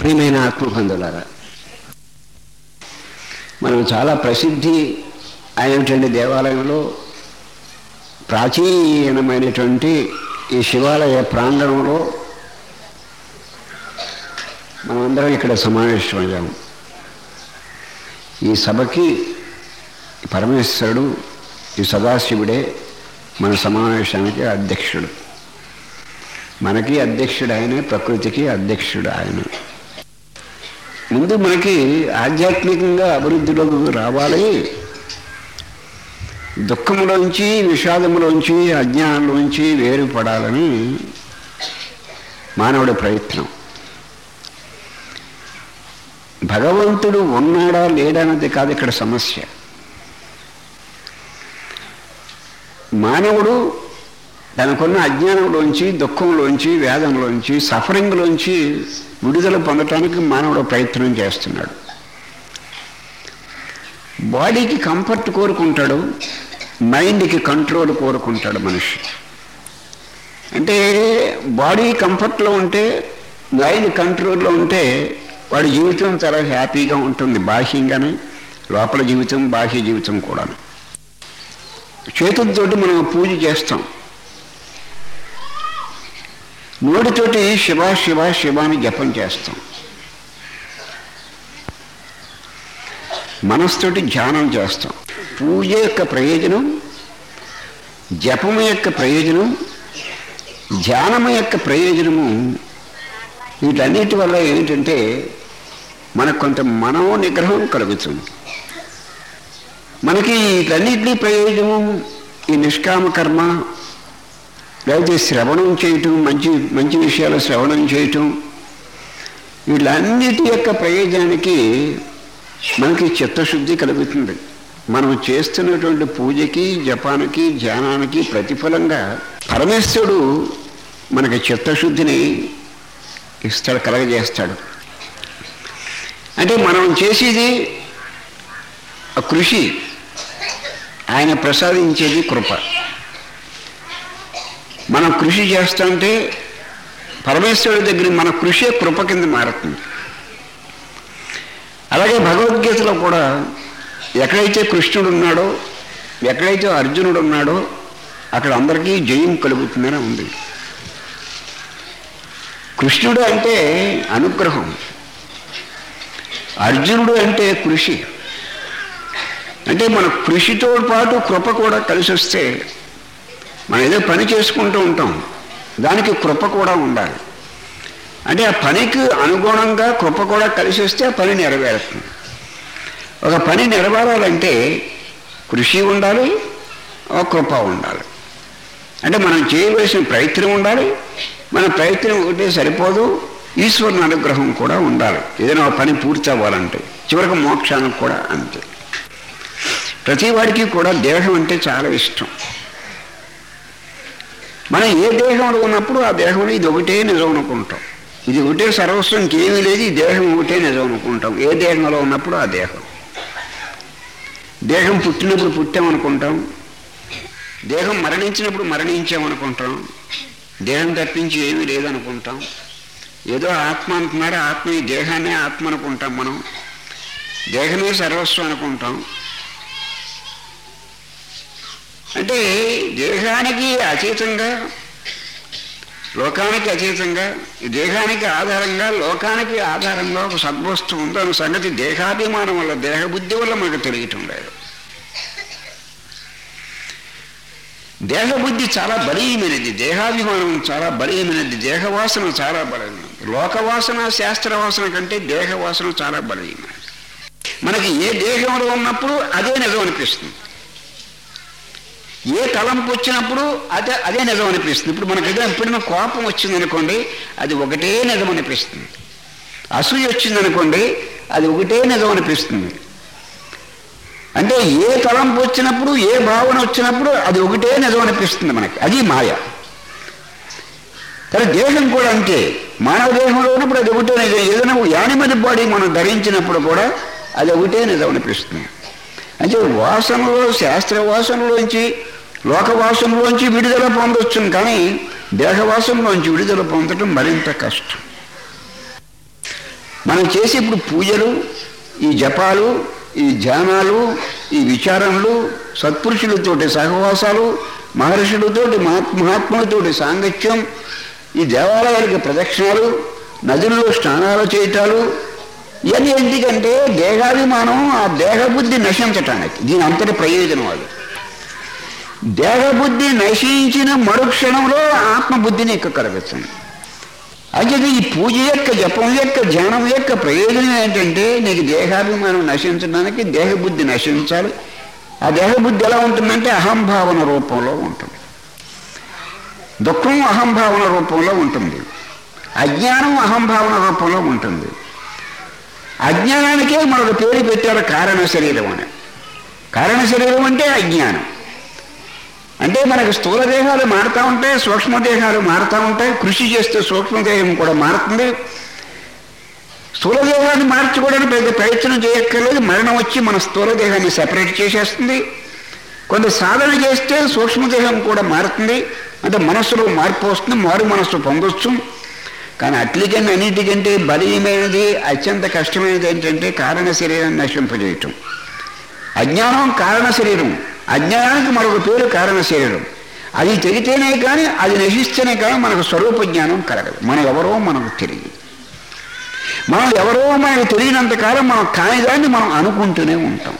ప్రియమైన ఆత్మబంధులారా మనం చాలా ప్రసిద్ధి అయినటువంటి దేవాలయంలో ప్రాచీనమైనటువంటి ఈ శివాలయ ప్రాంగణంలో మనమందరం ఇక్కడ సమావేశమయ్యాము ఈ సభకి పరమేశ్వరుడు ఈ సదాశివుడే మన సమావేశానికి అధ్యక్షుడు మనకి అధ్యక్షుడు ఆయనే ప్రకృతికి అధ్యక్షుడు ఆయన ముందు మనకి ఆధ్యాత్మికంగా అభివృద్ధిలోకి రావాలి దుఃఖములోంచి విషాదములోంచి అజ్ఞానంలోంచి వేరుపడాలని మానవుడి ప్రయత్నం భగవంతుడు ఉన్నాడా లేడన్నది కాదు ఇక్కడ సమస్య మానవుడు తనకున్న అజ్ఞానంలోంచి దుఃఖంలోంచి వేదంలోంచి సఫరింగ్లోంచి విడుదల పొందటానికి మానవుడు ప్రయత్నం చేస్తున్నాడు బాడీకి కంఫర్ట్ కోరుకుంటాడు మైండ్కి కంట్రోల్ కోరుకుంటాడు మనిషి అంటే బాడీ కంఫర్ట్లో ఉంటే మైండ్ కంట్రోల్లో ఉంటే వాడి జీవితం చాలా హ్యాపీగా ఉంటుంది బాహ్యంగానే లోపల జీవితం బాహ్య జీవితం కూడా చేతులతోటి మనం పూజ చేస్తాం నోటితోటి శివ శివ శివ అని జపం చేస్తాం మనస్తోటి ధ్యానం చేస్తాం పూజ యొక్క ప్రయోజనం జపం యొక్క ప్రయోజనం ధ్యానం యొక్క ప్రయోజనము వీటన్నిటి వల్ల ఏంటంటే మనకు కొంత మనో నిగ్రహం కలుగుతుంది మనకి వీటన్నిటి ప్రయోజనం ఈ నిష్కామ కర్మ లేకపోతే శ్రవణం చేయటం మంచి మంచి విషయాలు శ్రవణం చేయటం వీళ్ళన్నిటి యొక్క ప్రయోజనానికి మనకి చిత్తశుద్ధి కలుగుతుంది మనం చేస్తున్నటువంటి పూజకి జపానికి ధ్యానానికి ప్రతిఫలంగా పరమేశ్వరుడు మనకి చిత్తశుద్ధిని ఇస్తాడు కలగజేస్తాడు అంటే మనం చేసేది కృషి ఆయన ప్రసాదించేది కృప మనం కృషి చేస్తుంటే పరమేశ్వరుడి దగ్గర మన కృషి కృప కింద మారుతుంది అలాగే భగవద్గీతలో కూడా ఎక్కడైతే కృష్ణుడు ఉన్నాడో ఎక్కడైతే అర్జునుడు ఉన్నాడో అక్కడ అందరికీ జయం కలుగుతుందని ఉంది కృష్ణుడు అంటే అనుగ్రహం అర్జునుడు అంటే కృషి అంటే మన కృషితో పాటు కృప కూడా కలిసి వస్తే మనం ఏదో పని చేసుకుంటూ ఉంటాం దానికి కృప కూడా ఉండాలి అంటే ఆ పనికి అనుగుణంగా కృప కూడా కలిసి వస్తే ఆ పని నెరవేరుతుంది ఒక పని నెరవేరాలంటే కృషి ఉండాలి ఒక కృప ఉండాలి అంటే మనం చేయవలసిన ప్రయత్నం ఉండాలి మన ప్రయత్నం ఒకటే సరిపోదు ఈశ్వరుని అనుగ్రహం కూడా ఉండాలి ఏదైనా ఒక పని పూర్తి అవ్వాలంటే చివరికి మోక్షానికి కూడా అంతే ప్రతి వాడికి కూడా దేహం అంటే చాలా ఇష్టం మనం ఏ దేహంలో ఉన్నప్పుడు ఆ దేహంలో ఇది ఒకటే నిజం అనుకుంటాం ఇది ఒకటే సర్వస్వం ఇంకేమీ లేదు ఈ దేహం ఒకటే నిజం అనుకుంటాం ఏ దేహంలో ఉన్నప్పుడు ఆ దేహం దేహం పుట్టినప్పుడు పుట్టామనుకుంటాం దేహం మరణించినప్పుడు మరణించామనుకుంటాం దేహం తప్పించి ఏమీ లేదనుకుంటాం ఏదో ఆత్మ అంటున్నారు ఆత్మ ఈ దేహాన్నే ఆత్మ అనుకుంటాం మనం దేహమే సర్వస్వం అనుకుంటాం అంటే దేహానికి అతీతంగా లోకానికి అతీతంగా దేహానికి ఆధారంగా లోకానికి ఆధారంగా ఒక సద్వస్తువు ఉందన్న సంగతి దేహాభిమానం వల్ల దేహబుద్ధి వల్ల మనకు తెలియటం లేదు దేహబుద్ధి చాలా బలీయమైనది దేహాభిమానం చాలా బలీయమైనది దేహవాసన చాలా బలమైనది లోకవాసన శాస్త్రవాసన కంటే దేహవాసన చాలా బలీయమైనది మనకి ఏ దేహంలో ఉన్నప్పుడు అదే నిజం అనిపిస్తుంది ఏ తలంపు వచ్చినప్పుడు అదే అదే నిజం అనిపిస్తుంది ఇప్పుడు మనకి ఏదో ఎప్పుడైనా కోపం వచ్చిందనుకోండి అది ఒకటే నిజం అనిపిస్తుంది అసూయ వచ్చిందనుకోండి అది ఒకటే నిజం అనిపిస్తుంది అంటే ఏ తలంపు వచ్చినప్పుడు ఏ భావన వచ్చినప్పుడు అది ఒకటే నిజం అనిపిస్తుంది మనకి అది మాయ కానీ దేహం కూడా అంతే మానవ దేహంలో ఉన్నప్పుడు అది ఒకటే నిజం ఏదైనా యానిమల్ బాడీ మనం ధరించినప్పుడు కూడా అది ఒకటే నిజం అనిపిస్తుంది అంటే వాసనలో శాస్త్ర వాసనలోంచి లోకవాసనలోంచి విడుదల పొందొచ్చు కానీ దేహవాసనలోంచి విడుదల పొందడం మరింత కష్టం మనం చేసే ఇప్పుడు పూజలు ఈ జపాలు ఈ ధ్యానాలు ఈ విచారణలు సత్పురుషులతోటి సహవాసాలు మహర్షులతోటి మహాత్ మహాత్ములతోటి సాంగత్యం ఈ దేవాలయాలకు ప్రదక్షిణాలు నదుల్లో స్నానాలు చేయటాలు ఇవన్నీ ఎందుకంటే దేహాభిమానం ఆ దేహబుద్ధి నశించటానికి దీని అంతటి ప్రయోజనం అది దేహబుద్ధి నశించిన మరుక్షణంలో ఆత్మబుద్ధిని ఎక్కువ కలగచ్చండి అయితే ఈ పూజ యొక్క జపం యొక్క ధ్యానం యొక్క ప్రయోజనం ఏంటంటే నీకు దేహాభిమానం నశించడానికి దేహబుద్ధి నశించాలి ఆ దేహబుద్ధి ఎలా ఉంటుందంటే అహంభావన రూపంలో ఉంటుంది దుఃఖం అహంభావన రూపంలో ఉంటుంది అజ్ఞానం అహంభావన రూపంలో ఉంటుంది అజ్ఞానానికే మరొక పేరు పెట్టారు కారణ శరీరం అని కారణ శరీరం అంటే అజ్ఞానం అంటే మనకు స్థూల దేహాలు మారుతూ ఉంటాయి సూక్ష్మదేహాలు మారుతూ ఉంటాయి కృషి చేస్తే సూక్ష్మదేహం కూడా మారుతుంది స్థూల దేహాన్ని మార్చుకోవడానికి పెద్ద ప్రయత్నం చేయక్కర్లేదు మరణం వచ్చి మన స్థూల దేహాన్ని సెపరేట్ చేసేస్తుంది కొంత సాధన చేస్తే సూక్ష్మదేహం కూడా మారుతుంది అంటే మనస్సులో మార్పు వస్తుంది మారు మనస్సు పొందొచ్చు కానీ అట్లికంటే అన్నిటికంటే బలీయమైనది అత్యంత కష్టమైనది ఏంటంటే కారణ శరీరాన్ని నశింపజేయటం అజ్ఞానం కారణ శరీరం అజ్ఞానానికి మరొక పేరు కారణ శరీరం అది తెగితేనే కానీ అది నశిస్తేనే కానీ మనకు స్వరూప జ్ఞానం కలగదు మనం ఎవరో మనకు తెలియదు మనం ఎవరో మనకు తెలియనంత కాలం మనం కానిదాన్ని మనం అనుకుంటూనే ఉంటాం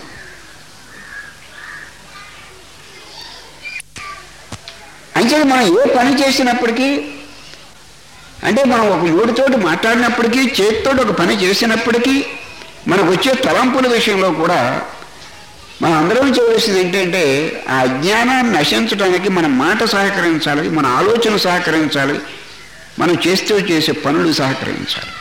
అంటే మనం ఏ పని చేసినప్పటికీ అంటే మనం ఒక నోటితోటి మాట్లాడినప్పటికీ చేతితోటి ఒక పని చేసినప్పటికీ మనకు వచ్చే తలంపుల విషయంలో కూడా మనం అందరం చేయవలసింది ఏంటంటే ఆ అజ్ఞానాన్ని నశించడానికి మన మాట సహకరించాలి మన ఆలోచన సహకరించాలి మనం చేస్తూ చేసే పనులు సహకరించాలి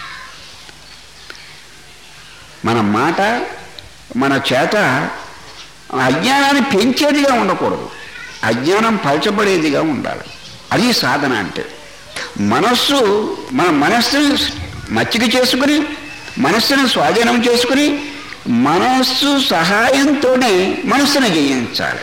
మన మాట మన చేత అజ్ఞానాన్ని పెంచేదిగా ఉండకూడదు అజ్ఞానం పలచబడేదిగా ఉండాలి అది సాధన అంటే మనస్సు మన మనస్సుని మచ్చిక చేసుకుని మనస్సును స్వాధీనం చేసుకుని మనస్సు సహాయంతోనే మనస్సును జయించాలి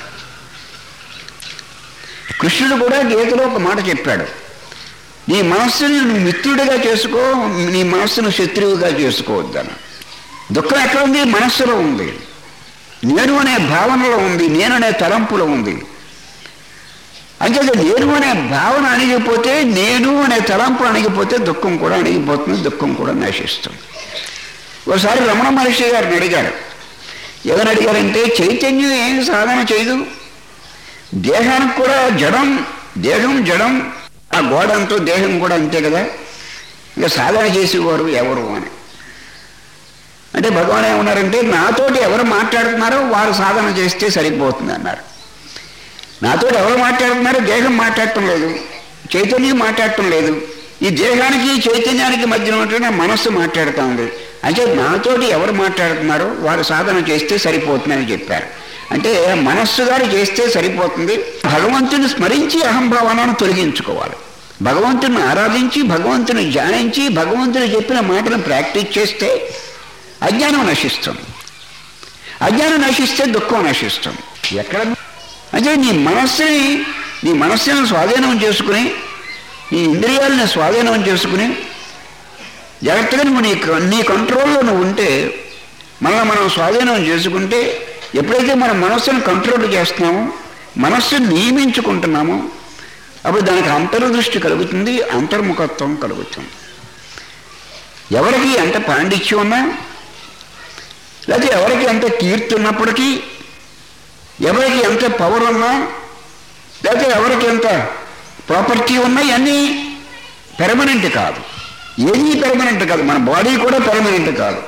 కృష్ణుడు కూడా గీతలో ఒక మాట చెప్పాడు నీ మనస్సుని నువ్వు మిత్రుడిగా చేసుకో నీ మనస్సును శత్రువుగా చేసుకోవద్దను దుఃఖం ఎక్కడ ఉంది మనస్సులో ఉంది నేను అనే భావనలో ఉంది నేను అనే తలంపులో ఉంది అంటే నేను అనే భావన అణిగిపోతే నేను అనే తలంపు అణిగిపోతే దుఃఖం కూడా అణిగిపోతుంది దుఃఖం కూడా నశిస్తుంది ఒకసారి రమణ మహర్షి గారిని అడిగారు ఎవరు అడిగారంటే చైతన్యం ఏం సాధన చేయదు దేహానికి కూడా జడం దేహం జడం ఆ గోడంతో దేహం కూడా అంతే కదా ఇక సాధన చేసేవారు ఎవరు అని అంటే భగవాన్ ఏమన్నారంటే నాతోటి ఎవరు మాట్లాడుతున్నారో వారు సాధన చేస్తే సరిపోతుంది అన్నారు నాతో ఎవరు మాట్లాడుతున్నారో దేహం మాట్లాడటం లేదు చైతన్యం మాట్లాడటం లేదు ఈ దేహానికి చైతన్యానికి మధ్యన ఉంటేనే మనస్సు మాట్లాడుతూ ఉంది అంటే నాతోటి ఎవరు మాట్లాడుతున్నారో వారు సాధన చేస్తే సరిపోతుందని చెప్పారు అంటే మనస్సు గారు చేస్తే సరిపోతుంది భగవంతుని స్మరించి అహంభావనను తొలగించుకోవాలి భగవంతుని ఆరాధించి భగవంతుని ధ్యానించి భగవంతుని చెప్పిన మాటను ప్రాక్టీస్ చేస్తే అజ్ఞానం నశిస్తుంది అజ్ఞానం నశిస్తే దుఃఖం నశిస్తుంది ఎక్కడ అంటే నీ మనస్సుని నీ మనస్సును స్వాధీనం చేసుకుని నీ ఇంద్రియాలని స్వాధీనం చేసుకుని జాగ్రత్తగా నువ్వు నీ నీ కంట్రోల్లో నువ్వు ఉంటే మళ్ళీ మనం స్వాధీనం చేసుకుంటే ఎప్పుడైతే మన మనస్సును కంట్రోల్ చేస్తున్నామో మనస్సును నియమించుకుంటున్నామో అప్పుడు దానికి అంతర్దృష్టి కలుగుతుంది అంతర్ముఖత్వం కలుగుతుంది ఎవరికి ఎంత పాండిత్యం ఉన్నా లేకపోతే ఎవరికి ఎంత కీర్తి ఉన్నప్పటికీ ఎవరికి ఎంత పవర్ ఉన్నా లేకపోతే ఎవరికి ఎంత ప్రాపర్టీ ఉన్నా ఇవన్నీ పెర్మనెంట్ కాదు ఏది పెర్మనెంట్ కాదు మన బాడీ కూడా పెర్మనెంట్ కాదు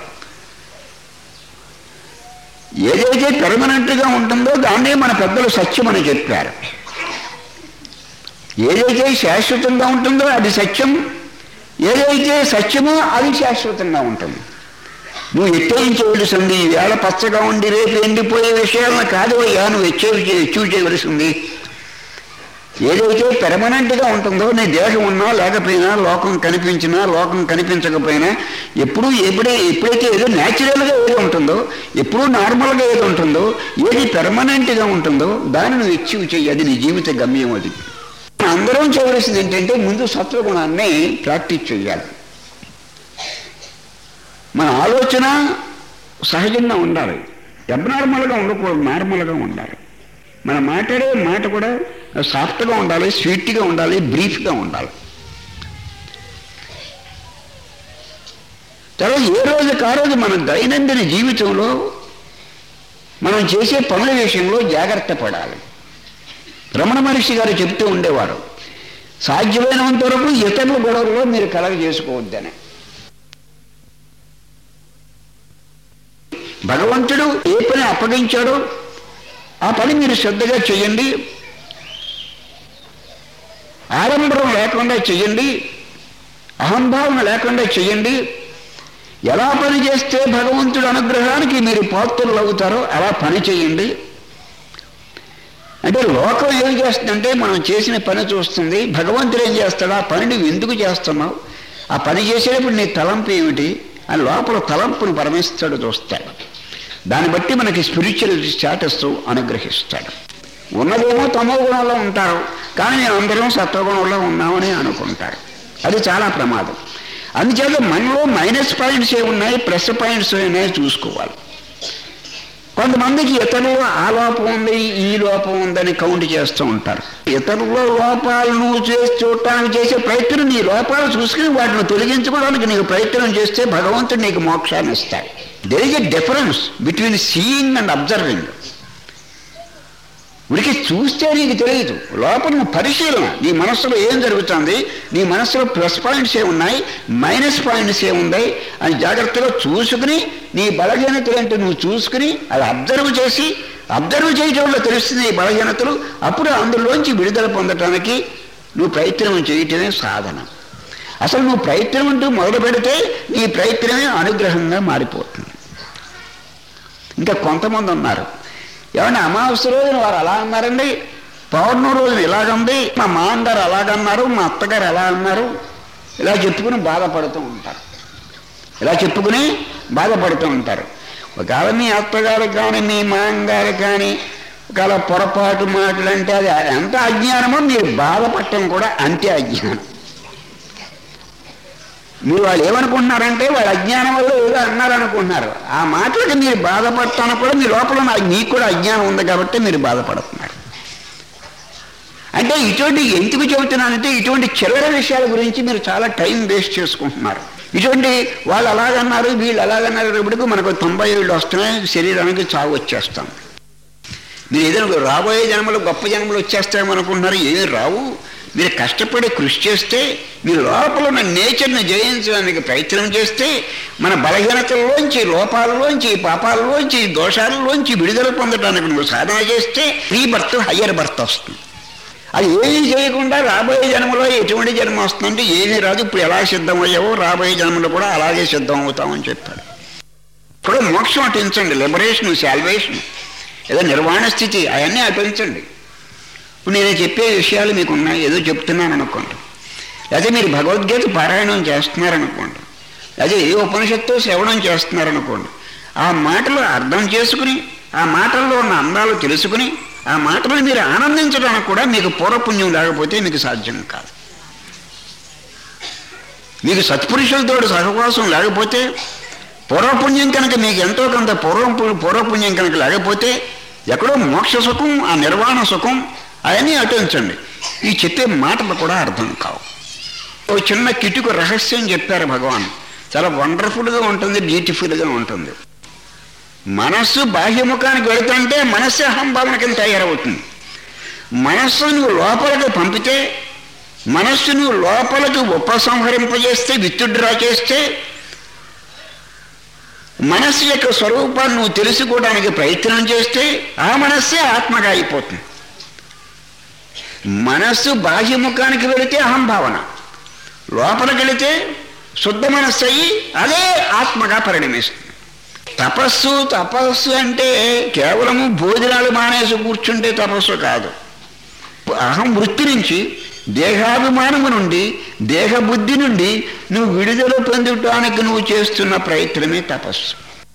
ఏదైతే పెర్మనెంట్గా ఉంటుందో దాన్నే మన పెద్దలు సత్యం అని చెప్పారు ఏదైతే శాశ్వతంగా ఉంటుందో అది సత్యం ఏదైతే సత్యమో అది శాశ్వతంగా ఉంటుంది నువ్వు ఎత్తేయించవలసింది వేళ పచ్చగా ఉండి రేపు ఎండిపోయే విషయాలను కాదు అయ్యా నువ్వు హెచ్చరి హెచ్చు చేయవలసింది ఏదైతే పెర్మనెంట్గా ఉంటుందో నీ దేహం ఉన్నా లేకపోయినా లోకం కనిపించినా లోకం కనిపించకపోయినా ఎప్పుడు ఎప్పుడే ఎప్పుడైతే ఏదో న్యాచురల్గా ఏది ఉంటుందో ఎప్పుడు నార్మల్గా ఏది ఉంటుందో ఏది పెర్మనెంట్గా ఉంటుందో దాన్ని నువ్వు అచీవ్ చెయ్యి అది నీ జీవిత గమ్యం అది అందరం చేయవలసింది ఏంటంటే ముందు సత్వగుణాన్ని ప్రాక్టీస్ చేయాలి మన ఆలోచన సహజంగా ఉండాలి అబ్నార్మల్గా ఉండకూడదు నార్మల్గా ఉండాలి మనం మాట్లాడే మాట కూడా సాఫ్ట్గా ఉండాలి స్వీట్గా ఉండాలి బ్రీఫ్గా ఉండాలి తర్వాత ఏ రోజుకి ఆ రోజు మన దైనందిన జీవితంలో మనం చేసే పనుల విషయంలో జాగ్రత్త పడాలి రమణ మహర్షి గారు చెప్తూ ఉండేవారు సాధ్యమైనంత వరకు ఇతరుల గొడవల్లో మీరు కలగ చేసుకోవద్దని భగవంతుడు ఏ పని అప్పగించాడో ఆ పని మీరు శ్రద్ధగా చేయండి ఆడంబరం లేకుండా చేయండి అహంభావన లేకుండా చేయండి ఎలా పని చేస్తే భగవంతుడి అనుగ్రహానికి మీరు పాత్రలు అవుతారో అలా పని చేయండి అంటే లోకం ఏం చేస్తుందంటే మనం చేసిన పని చూస్తుంది భగవంతుడు ఏం చేస్తాడు ఆ పని నువ్వు ఎందుకు చేస్తున్నావు ఆ పని చేసేటప్పుడు నీ తలంపు ఏమిటి అని లోపల తలంపును పరమేశ్వరుడు చూస్తాడు దాన్ని బట్టి మనకి స్పిరిచువల్ స్టాటస్ అనుగ్రహిస్తాడు ఉన్నదేమో తమో గుణంలో ఉంటారు కానీ మేము అందరం సత్వగుణంలో ఉన్నామని అనుకుంటారు అది చాలా ప్రమాదం అందుచేత మనలో మైనస్ పాయింట్స్ ఏ ఉన్నాయి ప్లస్ పాయింట్స్ ఉన్నాయి చూసుకోవాలి కొంతమందికి ఇతరులు ఆ లోపం ఉంది ఈ లోపం ఉందని కౌంట్ చేస్తూ ఉంటారు ఇతరుల లోపాలను చేసి చూడటానికి చేసే ప్రయత్నం నీ లోపాలు చూసుకుని వాటిని తొలగించుకోవడానికి నీకు ప్రయత్నం చేస్తే భగవంతుడు నీకు మోక్షాన్ని ఇస్తాడు there is a difference between seeing and observing ఉడికి చూస్తే నీకు తెలియదు లోపల నువ్వు పరిశీలన నీ మనస్సులో ఏం జరుగుతుంది నీ మనస్సులో ప్లస్ పాయింట్స్ ఏ ఉన్నాయి మైనస్ పాయింట్స్ ఏ ఉన్నాయి అని జాగ్రత్తగా చూసుకుని నీ బలహీనతలు అంటే నువ్వు చూసుకుని అది అబ్జర్వ్ చేసి అబ్జర్వ్ చేయటం వల్ల తెలుస్తుంది ఈ బలహీనతలు అప్పుడు అందులోంచి విడుదల పొందటానికి నువ్వు ప్రయత్నం చేయటమే సాధన అసలు నువ్వు ప్రయత్నం అంటూ మొదలు పెడితే నీ ప్రయత్నమే అనుగ్రహంగా మారిపోతుంది ఇంకా కొంతమంది ఉన్నారు ఏమన్నా అమావాస్య రోజున వారు అలా అన్నారండి పౌర్ణమి రోజున ఇలాగంది మా మామగారు అలాగన్నారు మా అత్తగారు ఎలా అన్నారు ఇలా చెప్పుకుని బాధపడుతూ ఉంటారు ఇలా చెప్పుకుని బాధపడుతూ ఉంటారు ఒకవేళ మీ అత్తగారు కానీ మీ మామగారు కానీ ఒకవేళ పొరపాటు మాటలు అంటే అది ఎంత అజ్ఞానమో మీరు బాధపడటం కూడా అంతే అజ్ఞానం మీరు వాళ్ళు ఏమనుకుంటున్నారంటే వాళ్ళ అజ్ఞానం వల్ల ఏదో అన్నారనుకుంటున్నారు ఆ మాటలకి మీరు బాధపడతాను కూడా మీ లోపల నాకు మీకు కూడా అజ్ఞానం ఉంది కాబట్టి మీరు బాధపడుతున్నారు అంటే ఇటువంటి ఎందుకు చెబుతున్నానంటే ఇటువంటి చిల్లర విషయాల గురించి మీరు చాలా టైం వేస్ట్ చేసుకుంటున్నారు ఇటువంటి వాళ్ళు అలాగన్నారు వీళ్ళు అలాగన్నారు ఇప్పటికి మనకు తొంభై ఏళ్ళు వస్తున్నాయి శరీరానికి చావు వచ్చేస్తాం మీరు ఏదైనా రాబోయే జన్మలు గొప్ప జన్మలు వచ్చేస్తామనుకుంటున్నారు ఏమీ రావు మీరు కష్టపడి కృషి చేస్తే మీ లోపల ఉన్న నేచర్ని జయించడానికి ప్రయత్నం చేస్తే మన బలహీనతల్లోంచి లోపాలలోంచి పాపాలలోంచి దోషాలలోంచి విడుదల పొందడానికి నువ్వు సాధన చేస్తే రీ బర్త్ హయ్యర్ బర్త్ వస్తుంది అది ఏమీ చేయకుండా రాబోయే జన్మలో ఎటువంటి జన్మ వస్తుందంటే ఏమీ రాదు ఇప్పుడు ఎలా సిద్ధమయ్యావో రాబోయే జన్మలో కూడా అలాగే సిద్ధం అవుతామని చెప్పాడు ఇప్పుడు మోక్షం అటించండి లిబరేషన్ శాల్వేషన్ ఏదో నిర్వాణ స్థితి అవన్నీ అటించండి ఇప్పుడు నేను చెప్పే విషయాలు మీకు ఉన్నాయి ఏదో చెప్తున్నాను అనుకోండి లేకపోతే మీరు భగవద్గీత పారాయణం చేస్తున్నారనుకోండి అదే ఏ ఉపనిషత్తు శ్రవణం చేస్తున్నారనుకోండి ఆ మాటలు అర్థం చేసుకుని ఆ మాటల్లో ఉన్న అందాలు తెలుసుకుని ఆ మాటలను మీరు ఆనందించడానికి కూడా మీకు పూర్వపుణ్యం లేకపోతే మీకు సాధ్యం కాదు మీకు సత్పురుషులతో సహవాసం లేకపోతే పూర్వపుణ్యం కనుక మీకు ఎంతో కొంత పూర్వం పూర్వపుణ్యం కనుక లేకపోతే ఎక్కడో మోక్ష సుఖం ఆ నిర్వాణ సుఖం అవన్నీ అటుంచండి ఈ చెప్పే మాటలు కూడా అర్థం కావు ఓ చిన్న కిటుకు రహస్యం చెప్పారు భగవాన్ చాలా వండర్ఫుల్గా ఉంటుంది బ్యూటిఫుల్గా ఉంటుంది మనస్సు బాహ్యముఖానికి వెళుతుంటే మనస్సు అహంభావన కింద తయారవుతుంది మనస్సు నువ్వు లోపలికి పంపితే మనస్సు నువ్వు లోపలికి ఉపసంహరింపజేస్తే విత్తుడ్రా చేస్తే మనస్సు యొక్క స్వరూపాన్ని నువ్వు తెలుసుకోవడానికి ప్రయత్నం చేస్తే ఆ మనస్సే ఆత్మగా అయిపోతుంది మనస్సు బాహ్యముఖానికి వెళితే అహంభావన లోపలికి వెళితే శుద్ధ మనస్సు అయ్యి అదే ఆత్మగా పరిణమిస్తుంది తపస్సు తపస్సు అంటే కేవలము భోజనాలు మానేసి కూర్చుంటే తపస్సు కాదు అహం వృత్తి నుంచి దేహాభిమానము నుండి దేహబుద్ధి నుండి నువ్వు విడుదల పొందటానికి నువ్వు చేస్తున్న ప్రయత్నమే తపస్సు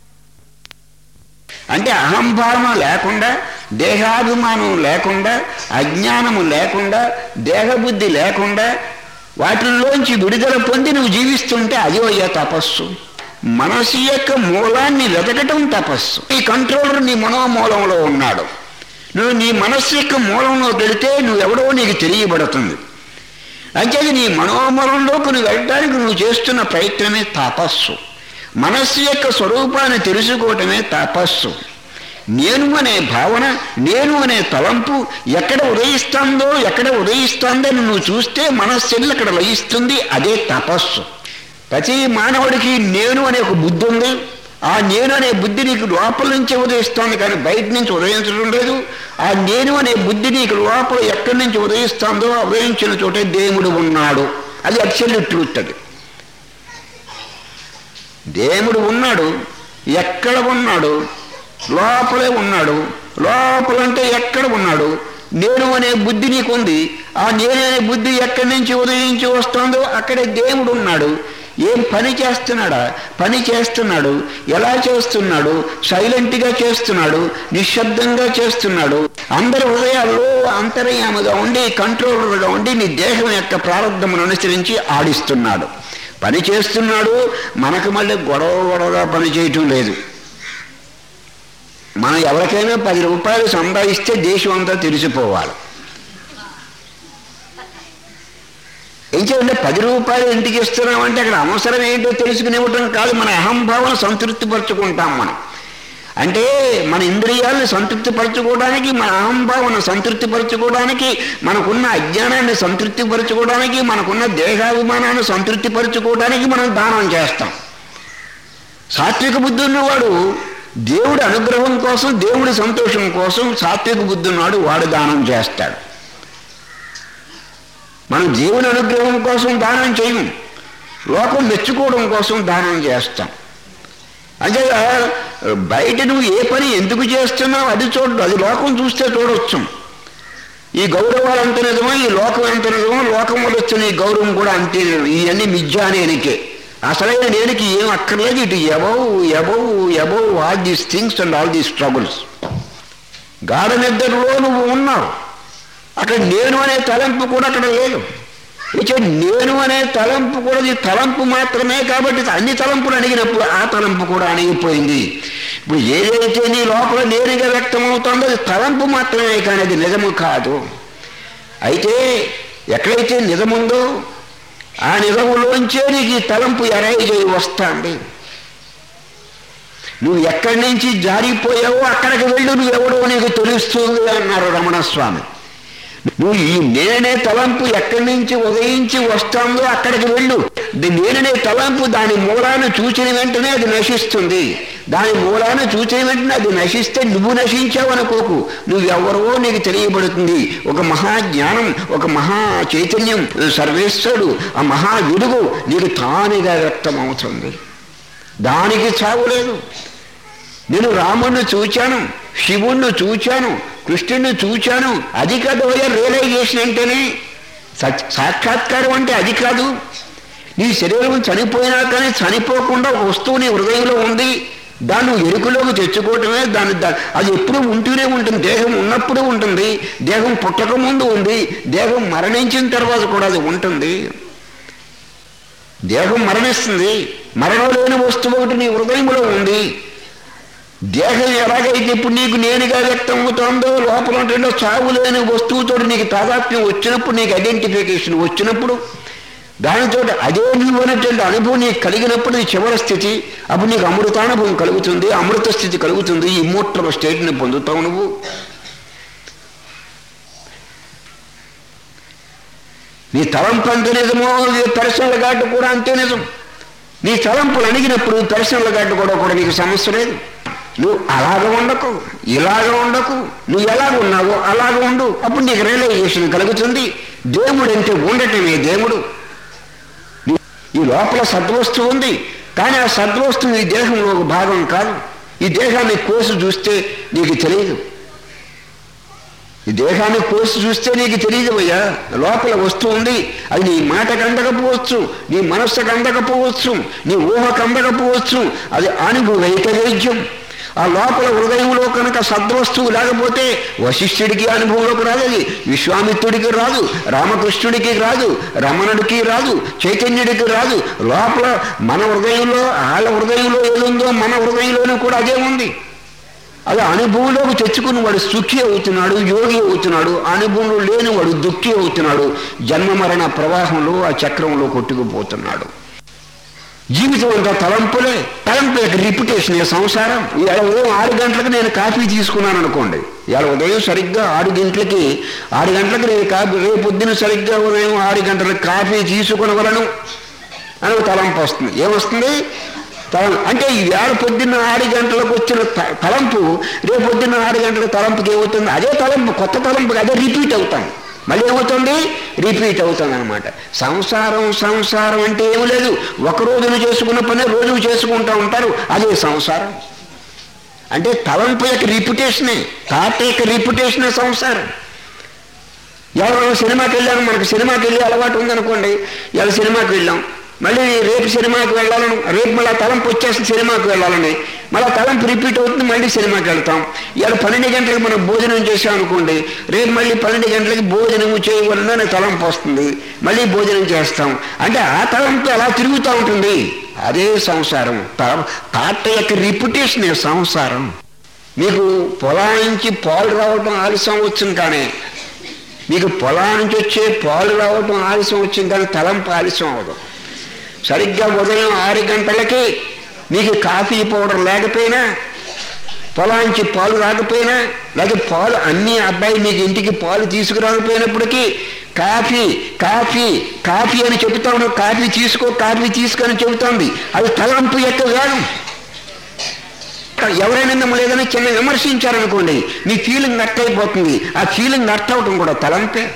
అంటే అహంభావం లేకుండా దేహాభిమానం లేకుండా అజ్ఞానము లేకుండా దేహబుద్ధి లేకుండా వాటిల్లోంచి విడుదల పొంది నువ్వు జీవిస్తుంటే అది అయ్యా తపస్సు మనసు యొక్క మూలాన్ని వెతకటం తపస్సు ఈ కంట్రోలర్ నీ మనోమూలంలో ఉన్నాడు నువ్వు నీ మనస్సు యొక్క మూలంలో వెళితే నువ్వెవడో నీకు తెలియబడుతుంది అంచేది నీ మనోమలంలోకి నువ్వు వెళ్ళడానికి నువ్వు చేస్తున్న ప్రయత్నమే తపస్సు మనస్సు యొక్క స్వరూపాన్ని తెలుసుకోవటమే తపస్సు నేను అనే భావన నేను అనే తలంపు ఎక్కడ ఉదయిస్తుందో ఎక్కడ ఉదయిస్తుందో అని నువ్వు చూస్తే మనస్సు అక్కడ లయిస్తుంది అదే తపస్సు ప్రతి మానవుడికి నేను అనే ఒక బుద్ధి ఉంది ఆ నేను అనే బుద్ధి నీకు లోపల నుంచి ఉదయిస్తోంది కానీ బయట నుంచి ఉదయించడం లేదు ఆ నేను అనే బుద్ధి నీకు లోపల ఎక్కడి నుంచి ఉదయిస్తుందో ఆ ఉదయించిన చోటే దేవుడు ఉన్నాడు అది అబ్సల్యూట్ ట్రూత్ అది దేవుడు ఉన్నాడు ఎక్కడ ఉన్నాడు లోపలే ఉన్నాడు లోపలంటే ఎక్కడ ఉన్నాడు నేను అనే బుద్ధి నీకుంది ఆ నేను అనే బుద్ధి ఎక్కడి నుంచి ఉదయించి వస్తుందో అక్కడే దేవుడు ఉన్నాడు ఏం పని చేస్తున్నాడా పని చేస్తున్నాడు ఎలా చేస్తున్నాడు సైలెంట్గా చేస్తున్నాడు నిశ్శబ్దంగా చేస్తున్నాడు అందరి హృదయాల్లో అంతర్యాముగా ఉండి కంట్రోలర్గా ఉండి నీ దేహం యొక్క ప్రారంభమును అనుసరించి ఆడిస్తున్నాడు పని చేస్తున్నాడు మనకు మళ్ళీ గొడవ గొడవగా పని చేయటం లేదు మనం ఎవరికైనా పది రూపాయలు సంపాదిస్తే దేశం అంతా తెలిసిపోవాలి ఏం చేయాలంటే పది రూపాయలు ఇంటికి ఇస్తున్నామంటే అక్కడ అవసరం ఏంటో తెలుసుకుని ఇవ్వటం కాదు మన అహంభావన సంతృప్తిపరచుకుంటాం మనం అంటే మన ఇంద్రియాలను సంతృప్తిపరచుకోవడానికి మన అహంభావన సంతృప్తిపరచుకోవడానికి మనకున్న అజ్ఞానాన్ని సంతృప్తిపరచుకోవడానికి మనకున్న దేహాభిమానాన్ని సంతృప్తిపరచుకోవడానికి మనం దానం చేస్తాం సాత్విక బుద్ధి ఉన్నవాడు దేవుడి అనుగ్రహం కోసం దేవుడి సంతోషం కోసం సాత్విక బుద్ధి ఉన్నాడు వాడు దానం చేస్తాడు మనం దేవుని అనుగ్రహం కోసం దానం చేయము లోకం మెచ్చుకోవడం కోసం దానం చేస్తాం అంటే బయట నువ్వు ఏ పని ఎందుకు చేస్తున్నావు అది చూడ అది లోకం చూస్తే చూడొచ్చు ఈ గౌరవాలు అంత నిజమో ఈ లోకం ఎంత నిజమో లోకం వల్ల వచ్చిన ఈ గౌరవం కూడా అంతే ఇవన్నీ మిథ్యా నేనికే అసలైన నేనికి ఏం అక్కర్లేదు ఇటు above above above all these things and all these troubles గాఢ నిద్రలో నువ్వు ఉన్నావు అక్కడ నేను అనే తలంపు కూడా అక్కడ లేదు ఇచ్చే నేను అనే తలంపు కూడా ఇది తలంపు మాత్రమే కాబట్టి అన్ని తలంపులు అడిగినప్పుడు ఆ తలంపు కూడా అణిగిపోయింది ఇప్పుడు ఏదైతే నీ లోపల నేరుగా వ్యక్తమవుతుందో అది తలంపు మాత్రమే కానీ అది నిజము కాదు అయితే ఎక్కడైతే నిజముందో ఆ నిజములోంచే నీకు ఈ తలంపు ఎరైజ్ అయి వస్తుంది నువ్వు ఎక్కడి నుంచి జారిపోయావో అక్కడికి వెళ్ళు నువ్వెవడో నీకు తెలుస్తుంది అన్నారు రమణస్వామి నువ్వు ఈ నేననే తలంపు ఎక్కడి నుంచి ఉదయించి వస్తుందో అక్కడికి వెళ్ళు నేననే తలంపు దాని మూలాన్ని చూచిన వెంటనే అది నశిస్తుంది దాని మూలాన్ని చూసిన వెంటనే అది నశిస్తే నువ్వు నశించావు అనుకోకు నువ్వెవరో నీకు తెలియబడుతుంది ఒక మహా జ్ఞానం ఒక మహా చైతన్యం సర్వేశ్వరుడు ఆ మహా విడుగు నీకు తానుగా వ్యక్తమవుతుంది దానికి చావు లేదు నేను రాముణ్ణి చూచాను శివుణ్ణి చూచాను కృష్ణుణ్ణి చూచాను అది కాదు రియలైజేషన్ అంటేనే సాక్షాత్కారం అంటే అది కాదు నీ శరీరం చనిపోయినా కానీ చనిపోకుండా ఒక వస్తువు నీ హృదయంలో ఉంది దాన్ని ఎరుకులోకి తెచ్చుకోవటమే దాన్ని అది ఎప్పుడు ఉంటూనే ఉంటుంది దేహం ఉన్నప్పుడు ఉంటుంది దేహం పుట్టక ముందు ఉంది దేహం మరణించిన తర్వాత కూడా అది ఉంటుంది దేహం మరణిస్తుంది మరణం లేని వస్తువు ఒకటి నీ హృదయంలో ఉంది దేహం ఎలాగైతే ఇప్పుడు నీకు నేనుగా వ్యక్తం అవుతుందో లోపల ఉంటుందో చావు లేని వస్తువుతో నీకు తాదాత్మ్యం వచ్చినప్పుడు నీకు ఐడెంటిఫికేషన్ వచ్చినప్పుడు దానితో అదే నీవు అనేటువంటి అనుభవం నీకు కలిగినప్పుడు నీ చివరి స్థితి అప్పుడు నీకు అమృతానుభవం కలుగుతుంది అమృత స్థితి కలుగుతుంది ఈ ఇమ్మోట్ల స్టేట్ని పొందుతావు నువ్వు నీ తలంపు అంత నిజమో పర్సనల్ గాడ్డు కూడా అంతే నిజం నీ తలంపులు అణిగినప్పుడు పర్సనల్ గాడ్డు కూడా కూడా నీకు సమస్య లేదు నువ్వు అలాగ ఉండకు ఇలాగ ఉండకు నువ్వు ఎలాగ ఉన్నావో అలాగ ఉండు అప్పుడు నీకు రియలైజేషన్ కలుగుతుంది దేవుడు అంటే ఉండటమే దేవుడు ఈ లోపల సద్వస్తువు ఉంది కానీ ఆ సద్వస్తువు ఈ దేహంలో ఒక భాగం కాదు ఈ దేహాన్ని కోసి చూస్తే నీకు తెలియదు ఈ దేహాన్ని కోసి చూస్తే నీకు తెలియదు అయ్యా లోపల వస్తువు ఉంది అది నీ మాటకు అందకపోవచ్చు నీ మనస్సుకు అందకపోవచ్చు నీ ఊహకు అందకపోవచ్చు అది అనుభవైక వైద్యం ఆ లోపల హృదయంలో కనుక సద్వస్తువు లేకపోతే వశిష్ఠుడికి అనుభవంలోకి రాదు అది విశ్వామిత్రుడికి రాదు రామకృష్ణుడికి రాదు రమణుడికి రాదు చైతన్యుడికి రాదు లోపల మన హృదయంలో వాళ్ళ హృదయంలో ఏదుందో మన హృదయంలోనూ కూడా అదే ఉంది అది అనుభవంలోకి తెచ్చుకుని వాడు సుఖి అవుతున్నాడు యోగి అవుతున్నాడు అనుభవంలో లేని వాడు దుఃఖి అవుతున్నాడు జన్మ మరణ ప్రవాహంలో ఆ చక్రంలో కొట్టుకుపోతున్నాడు జీవితం అంతా తలంపులే తలంపు యొక్క రిప్యుటేషన్ ఈ సంసారం ఇవాళ ఉదయం ఆరు గంటలకు నేను కాఫీ తీసుకున్నాను అనుకోండి ఇవాళ ఉదయం సరిగ్గా ఆరు గంటలకి ఆరు గంటలకు నేను కాఫీ రేపు పొద్దున సరిగ్గా ఉదయం ఆరు గంటలకు కాఫీ తీసుకునవలను అని ఒక తలంపు వస్తుంది ఏమొస్తుంది తలం అంటే ఈ వేళ పొద్దున్న ఆరు గంటలకు వచ్చిన త- తలంపు రేపు పొద్దున్న ఆరు గంటల తలంపుకి ఏమవుతుంది అదే తలంపు కొత్త తలంపుకి అదే రిపీట్ అవుతాం మళ్ళీ ఏమవుతుంది రిపీట్ అవుతుంది అనమాట సంసారం సంసారం అంటే ఏమి లేదు ఒక రోజున చేసుకున్న పని రోజు చేసుకుంటూ ఉంటారు అదే సంసారం అంటే తలంపు యొక్క రిప్యుటేషనే తాట యొక్క రిప్యుటేషనే సంసారం ఎవరైనా సినిమాకి వెళ్ళాను మనకు సినిమాకి వెళ్ళి అలవాటు ఉందనుకోండి ఇవాళ సినిమాకి వెళ్ళాం మళ్ళీ రేపు సినిమాకి వెళ్ళాలను రేపు మళ్ళీ తలంపు వచ్చేసి సినిమాకి వెళ్ళాలని మళ్ళీ తలంపు రిపీట్ అవుతుంది మళ్ళీ సినిమాకి వెళ్తాం ఇవాళ పన్నెండు గంటలకు మనం భోజనం చేసాం అనుకోండి రేపు మళ్ళీ పన్నెండు గంటలకి భోజనం చేయవలన తలంపు వస్తుంది మళ్ళీ భోజనం చేస్తాం అంటే ఆ తలంపు అలా తిరుగుతూ ఉంటుంది అదే సంసారం తా- తాట యొక్క రిప్యుటేషన్ సంసారం మీకు పొలానికి పాలు రావటం ఆలస్యం వచ్చింది కానీ మీకు పొలానికి వచ్చే పాలు రావటం ఆలస్యం వచ్చింది కానీ తలంపు ఆలస్యం అవ్వదు సరిగ్గా ఉదయం ఆరు గంటలకి మీకు కాఫీ పౌడర్ లేకపోయినా పొలానికి పాలు రాకపోయినా లేదా పాలు అన్ని అబ్బాయి మీకు ఇంటికి పాలు తీసుకురాకపోయినప్పటికీ కాఫీ కాఫీ కాఫీ అని చెబుతాను కాఫీ తీసుకో కాఫీ తీసుకొని చెబుతోంది అది తలంపు యొక్క వేగం ఎవరైనా మిమ్మల్ని ఏదైనా చిన్న విమర్శించారనుకోండి మీ ఫీలింగ్ నట్ అయిపోతుంది ఆ ఫీలింగ్ నట్ అవటం కూడా తలంపే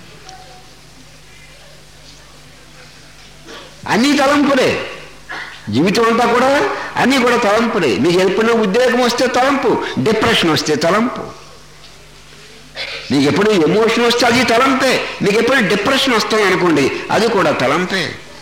అన్ని తలంపులే జీవితం అంతా కూడా అన్నీ కూడా తలంపులే మీకు ఎప్పుడైనా ఉద్రేకం వస్తే తలంపు డిప్రెషన్ వస్తే తలంపు మీకు ఎప్పుడు ఎమోషన్ వస్తే అది తలంపే మీకు ఎప్పుడైనా డిప్రెషన్ వస్తుంది అనుకోండి అది కూడా తలంపే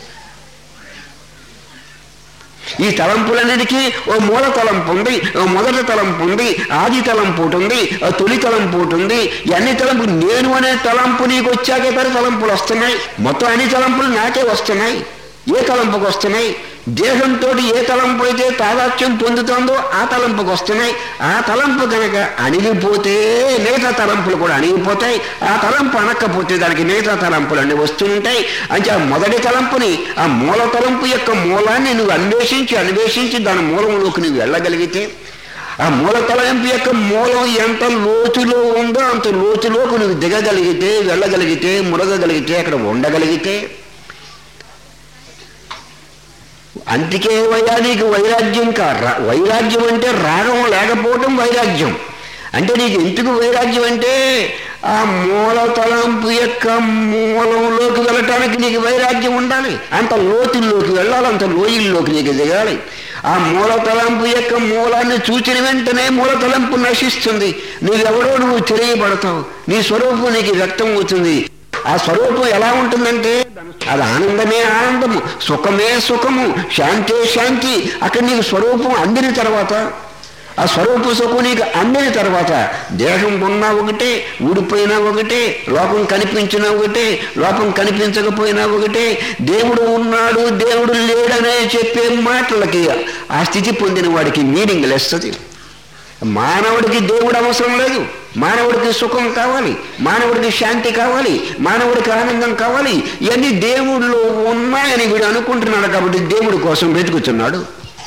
ఈ తలంపులన్నిటికీ ఓ మూల తలంపు ఉంది ఓ మొదటి తలంపు ఉంది ఆది తలంపు ఒకటి ఉంది ఓ తొలి తలంపు ఒకటి ఉంది ఈ అన్ని తలంపు నేను అనే తలంపు నీకు వచ్చాకే తర తలంపులు వస్తున్నాయి మొత్తం అన్ని తలంపులు నాకే వస్తున్నాయి ఏ తలంపుకు వస్తున్నాయి దేహంతో ఏ తలంపు అయితే తాదాత్యం పొందుతుందో ఆ తలంపుకు వస్తున్నాయి ఆ తలంపు కనుక అణిగిపోతే మిగతా తలంపులు కూడా అణిగిపోతాయి ఆ తలంపు అనకపోతే దానికి మిగతా తలంపులు అన్ని వస్తుంటాయి అంటే ఆ మొదటి తలంపుని ఆ మూల తలంపు యొక్క మూలాన్ని నువ్వు అన్వేషించి అన్వేషించి దాని మూలంలోకి నువ్వు వెళ్ళగలిగితే ఆ మూల తలంపు యొక్క మూలం ఎంత లోతులో ఉందో అంత లోతులోకి నువ్వు దిగగలిగితే వెళ్ళగలిగితే మురగగలిగితే అక్కడ ఉండగలిగితే అందుకే వయ్యా నీకు వైరాగ్యం కా రా- వైరాగ్యం అంటే రాగం లేకపోవటం వైరాగ్యం అంటే నీకు ఎందుకు వైరాగ్యం అంటే ఆ మూల తలంపు యొక్క మూలంలోకి వెళ్ళటానికి నీకు వైరాగ్యం ఉండాలి అంత లోతుల్లోకి వెళ్ళాలి అంత లోయల్లోకి నీకు దిగాలి ఆ మూల తలంపు యొక్క మూలాన్ని చూచిన వెంటనే మూల తలంపు నశిస్తుంది నువ్వెవడో నువ్వు తెలియబడతావు నీ స్వరూపం నీకు వ్యక్తం అవుతుంది ఆ స్వరూపం ఎలా ఉంటుందంటే అది ఆనందమే ఆనందము సుఖమే సుఖము శాంతే శాంతి అక్కడ నీకు స్వరూపం అందిన తర్వాత ఆ స్వరూప సుఖం నీకు అందిన తర్వాత దేహం ఉన్నా ఒకటే ఊడిపోయినా ఒకటే లోపం కనిపించినా ఒకటే లోపం కనిపించకపోయినా ఒకటే దేవుడు ఉన్నాడు దేవుడు లేడనే చెప్పే మాటలకి ఆ స్థితి పొందిన వాడికి మీనింగ్ లెస్తది మానవుడికి దేవుడు అవసరం లేదు మానవుడికి సుఖం కావాలి మానవుడికి శాంతి కావాలి మానవుడికి ఆనందం కావాలి ఇవన్నీ దేవుళ్ళు ఉన్నాయని వీడు అనుకుంటున్నాడు కాబట్టి దేవుడి కోసం వెతుకుతున్నాడు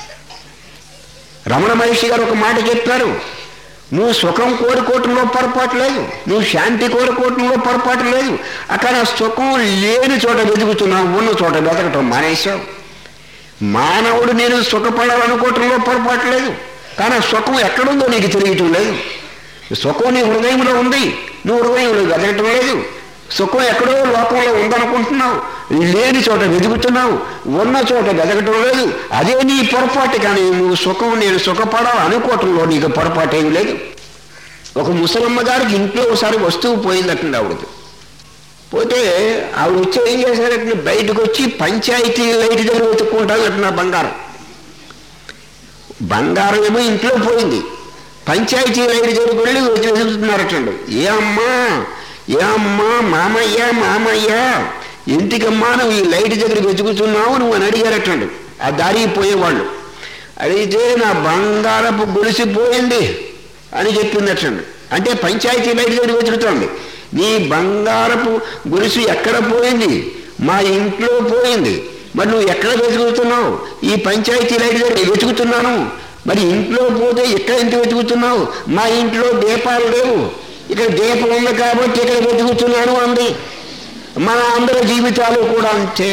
రమణ మహర్షి గారు ఒక మాట చెప్పారు నువ్వు సుఖం కోరుకోవటంలో పొరపాటు లేదు నువ్వు శాంతి కోరుకోవటంలో పొరపాటు లేదు అక్కడ సుఖం లేని చోట వెతుకుతున్నావు ఉన్న చోట వెతకటం మానేశావు మానవుడు నేను సుఖపడాలనుకోవటంలో పొరపాటు లేదు కానీ ఆ సుఖం ఎక్కడుందో నీకు తెలియటం లేదు సుఖం నీ హృదయంలో ఉంది నువ్వు హృదయంలో వెతకటం లేదు సుఖం ఎక్కడో లోకంలో ఉందనుకుంటున్నావు లేని చోట వెతుకుతున్నావు ఉన్న చోట వెతకటం లేదు అదే నీ పొరపాటు కానీ నువ్వు సుఖం నేను సుఖపడాలి అనుకోవటంలో నీకు పొరపాటు ఏమి లేదు ఒక ముసలమ్మ గారికి ఇంట్లో ఒకసారి వస్తువు పోయిందటండి ఆవిడది పోతే ఆవిడ వచ్చి ఏం చేశారంటే బయటకు వచ్చి పంచాయతీ లైట్ దగ్గర వెతుక్కుంటాను నా బంగారం బంగారం ఏమో ఇంట్లో పోయింది పంచాయతీ రైలు దగ్గరికి వెళ్ళి వెతుకుతున్నారటండి ఏ అమ్మా ఏ అమ్మా మామయ్య మామయ్య ఇంటికమ్మా నువ్వు ఈ లైట్ దగ్గర వెతుకుతున్నావు నువ్వు అని అడిగారటండి ఆ దారి పోయేవాళ్ళు అడిగితే నా బంగారపు గొలుసు పోయింది అని చెప్పిందటండి అంటే పంచాయతీ లైట్ దగ్గర వెతుకుతోంది నీ బంగారపు గొలుసు ఎక్కడ పోయింది మా ఇంట్లో పోయింది మరి నువ్వు ఎక్కడ వెతుకుతున్నావు ఈ పంచాయతీ లైట్ దగ్గర వెతుకుతున్నాను మరి ఇంట్లో పోతే ఎక్కడ ఎంత వెతుకుతున్నావు మా ఇంట్లో దీపాలు లేవు ఇక్కడ దీపం ఉంది కాబట్టి ఇక్కడ వెతుకుతున్నాను అంది మన అందరి జీవితాలు కూడా అంతే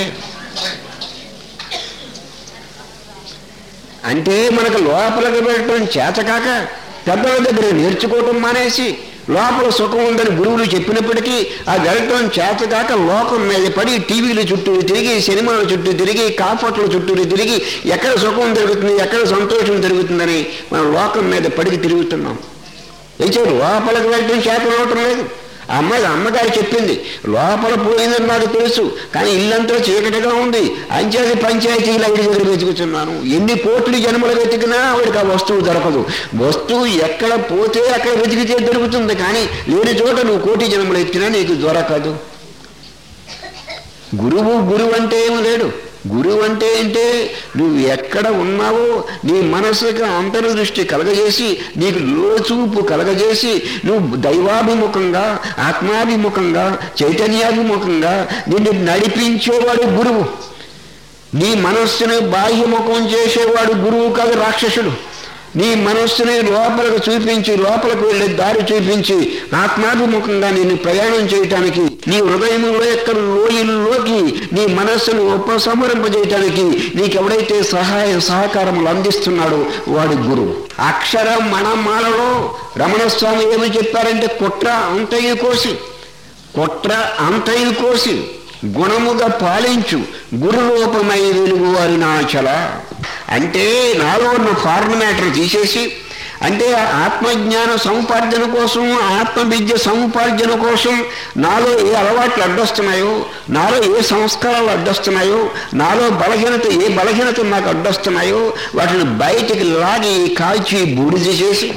అంటే మనకు లోపలికి వెళ్ళటం చేతకాక పెద్దల దగ్గర నేర్చుకోవటం మానేసి లోపల సుఖం ఉందని గురువులు చెప్పినప్పటికీ ఆ వెళ్ళటం చేతకాక లోకం మీద పడి టీవీల చుట్టూ తిరిగి సినిమాల చుట్టూ తిరిగి కాఫట్ల చుట్టూ తిరిగి ఎక్కడ సుఖం దొరుకుతుంది ఎక్కడ సంతోషం దొరుకుతుందని మనం లోకం మీద పడికి తిరుగుతున్నాం ఏం చేయరు లోపలికి వెళ్ళటం చేత అవటం లేదు ఆ అమ్మాయి అమ్మగారు చెప్పింది లోపల పోయిందని నాకు తెలుసు కానీ ఇల్లంతా చీకటిగా ఉంది అంచేది పంచాయతీలు ఐదు దగ్గర వెతుకుతున్నాను ఎన్ని కోట్లు జన్మలు వెతికినా ఆవిడకి ఆ వస్తువు దొరకదు వస్తువు ఎక్కడ పోతే అక్కడ వెతికితే దొరుకుతుంది కానీ లేని చోట నువ్వు కోటి జన్మలు ఎత్తినా నీకు దొరకదు గురువు గురువు అంటే ఏమి లేడు గురువు అంటే ఏంటే నువ్వు ఎక్కడ ఉన్నావో నీ మనసుకి అంతర్దృష్టి కలగజేసి నీకు లోచూపు కలగజేసి నువ్వు దైవాభిముఖంగా ఆత్మాభిముఖంగా చైతన్యాభిముఖంగా నిన్ను నడిపించేవాడు గురువు నీ మనస్సును బాహ్యముఖం చేసేవాడు గురువు కాదు రాక్షసుడు నీ మనస్సుని లోపలకు చూపించి లోపలకు వెళ్ళే దారి చూపించి ఆత్మాభిముఖంగా నేను ప్రయాణం చేయటానికి నీ హృదయంలో యొక్క లోయల్లోకి నీ మనస్సును ఉపసంహరింపజేయటానికి నీకెవడైతే సహాయ సహకారములు అందిస్తున్నాడో వాడి గురువు అక్షర మనమాలలో రమణస్వామి ఏమి చెప్పారంటే కుట్ర అంతయు కోసి కుట్ర అంతయు కోసి గుణముగా పాలించు గురురూపమై వెలుగు వారి నాచల అంటే నాలో ఉన్న ఫారెన్ మ్యాటర్ తీసేసి అంటే ఆత్మజ్ఞాన సముపార్జన కోసం ఆత్మ విద్య సముపార్జన కోసం నాలో ఏ అలవాట్లు అడ్డొస్తున్నాయో నాలో ఏ సంస్కారాలు అడ్డొస్తున్నాయో నాలో బలహీనత ఏ బలహీనత నాకు అడ్డొస్తున్నాయో వాటిని బయటికి లాగి కాల్చి బూడిద చేసి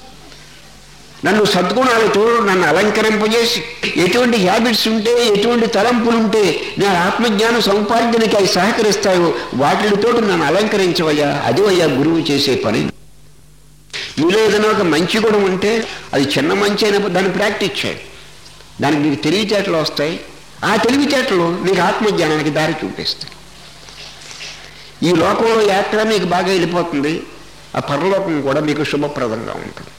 నన్ను సద్గుణాలతో నన్ను అలంకరింపజేసి ఎటువంటి హ్యాబిట్స్ ఉంటే ఎటువంటి తలంపులు ఉంటే నేను ఆత్మజ్ఞాన సముపార్జనకి అవి సహకరిస్తాయో వాటితో నన్ను అలంకరించవయ్యా అది అయ్యా గురువు చేసే పని నీలో ఏదైనా ఒక మంచి గుణం ఉంటే అది చిన్న మంచి అయినప్పుడు దాన్ని ప్రాక్టీస్ చేయాలి దానికి నీకు తెలివితేటలు వస్తాయి ఆ తెలివితేటలు నీకు ఆత్మజ్ఞానానికి దారి చూపిస్తాయి ఈ లోకంలో యాత్ర మీకు బాగా వెళ్ళిపోతుంది ఆ పరలోకం కూడా మీకు శుభప్రదంగా ఉంటుంది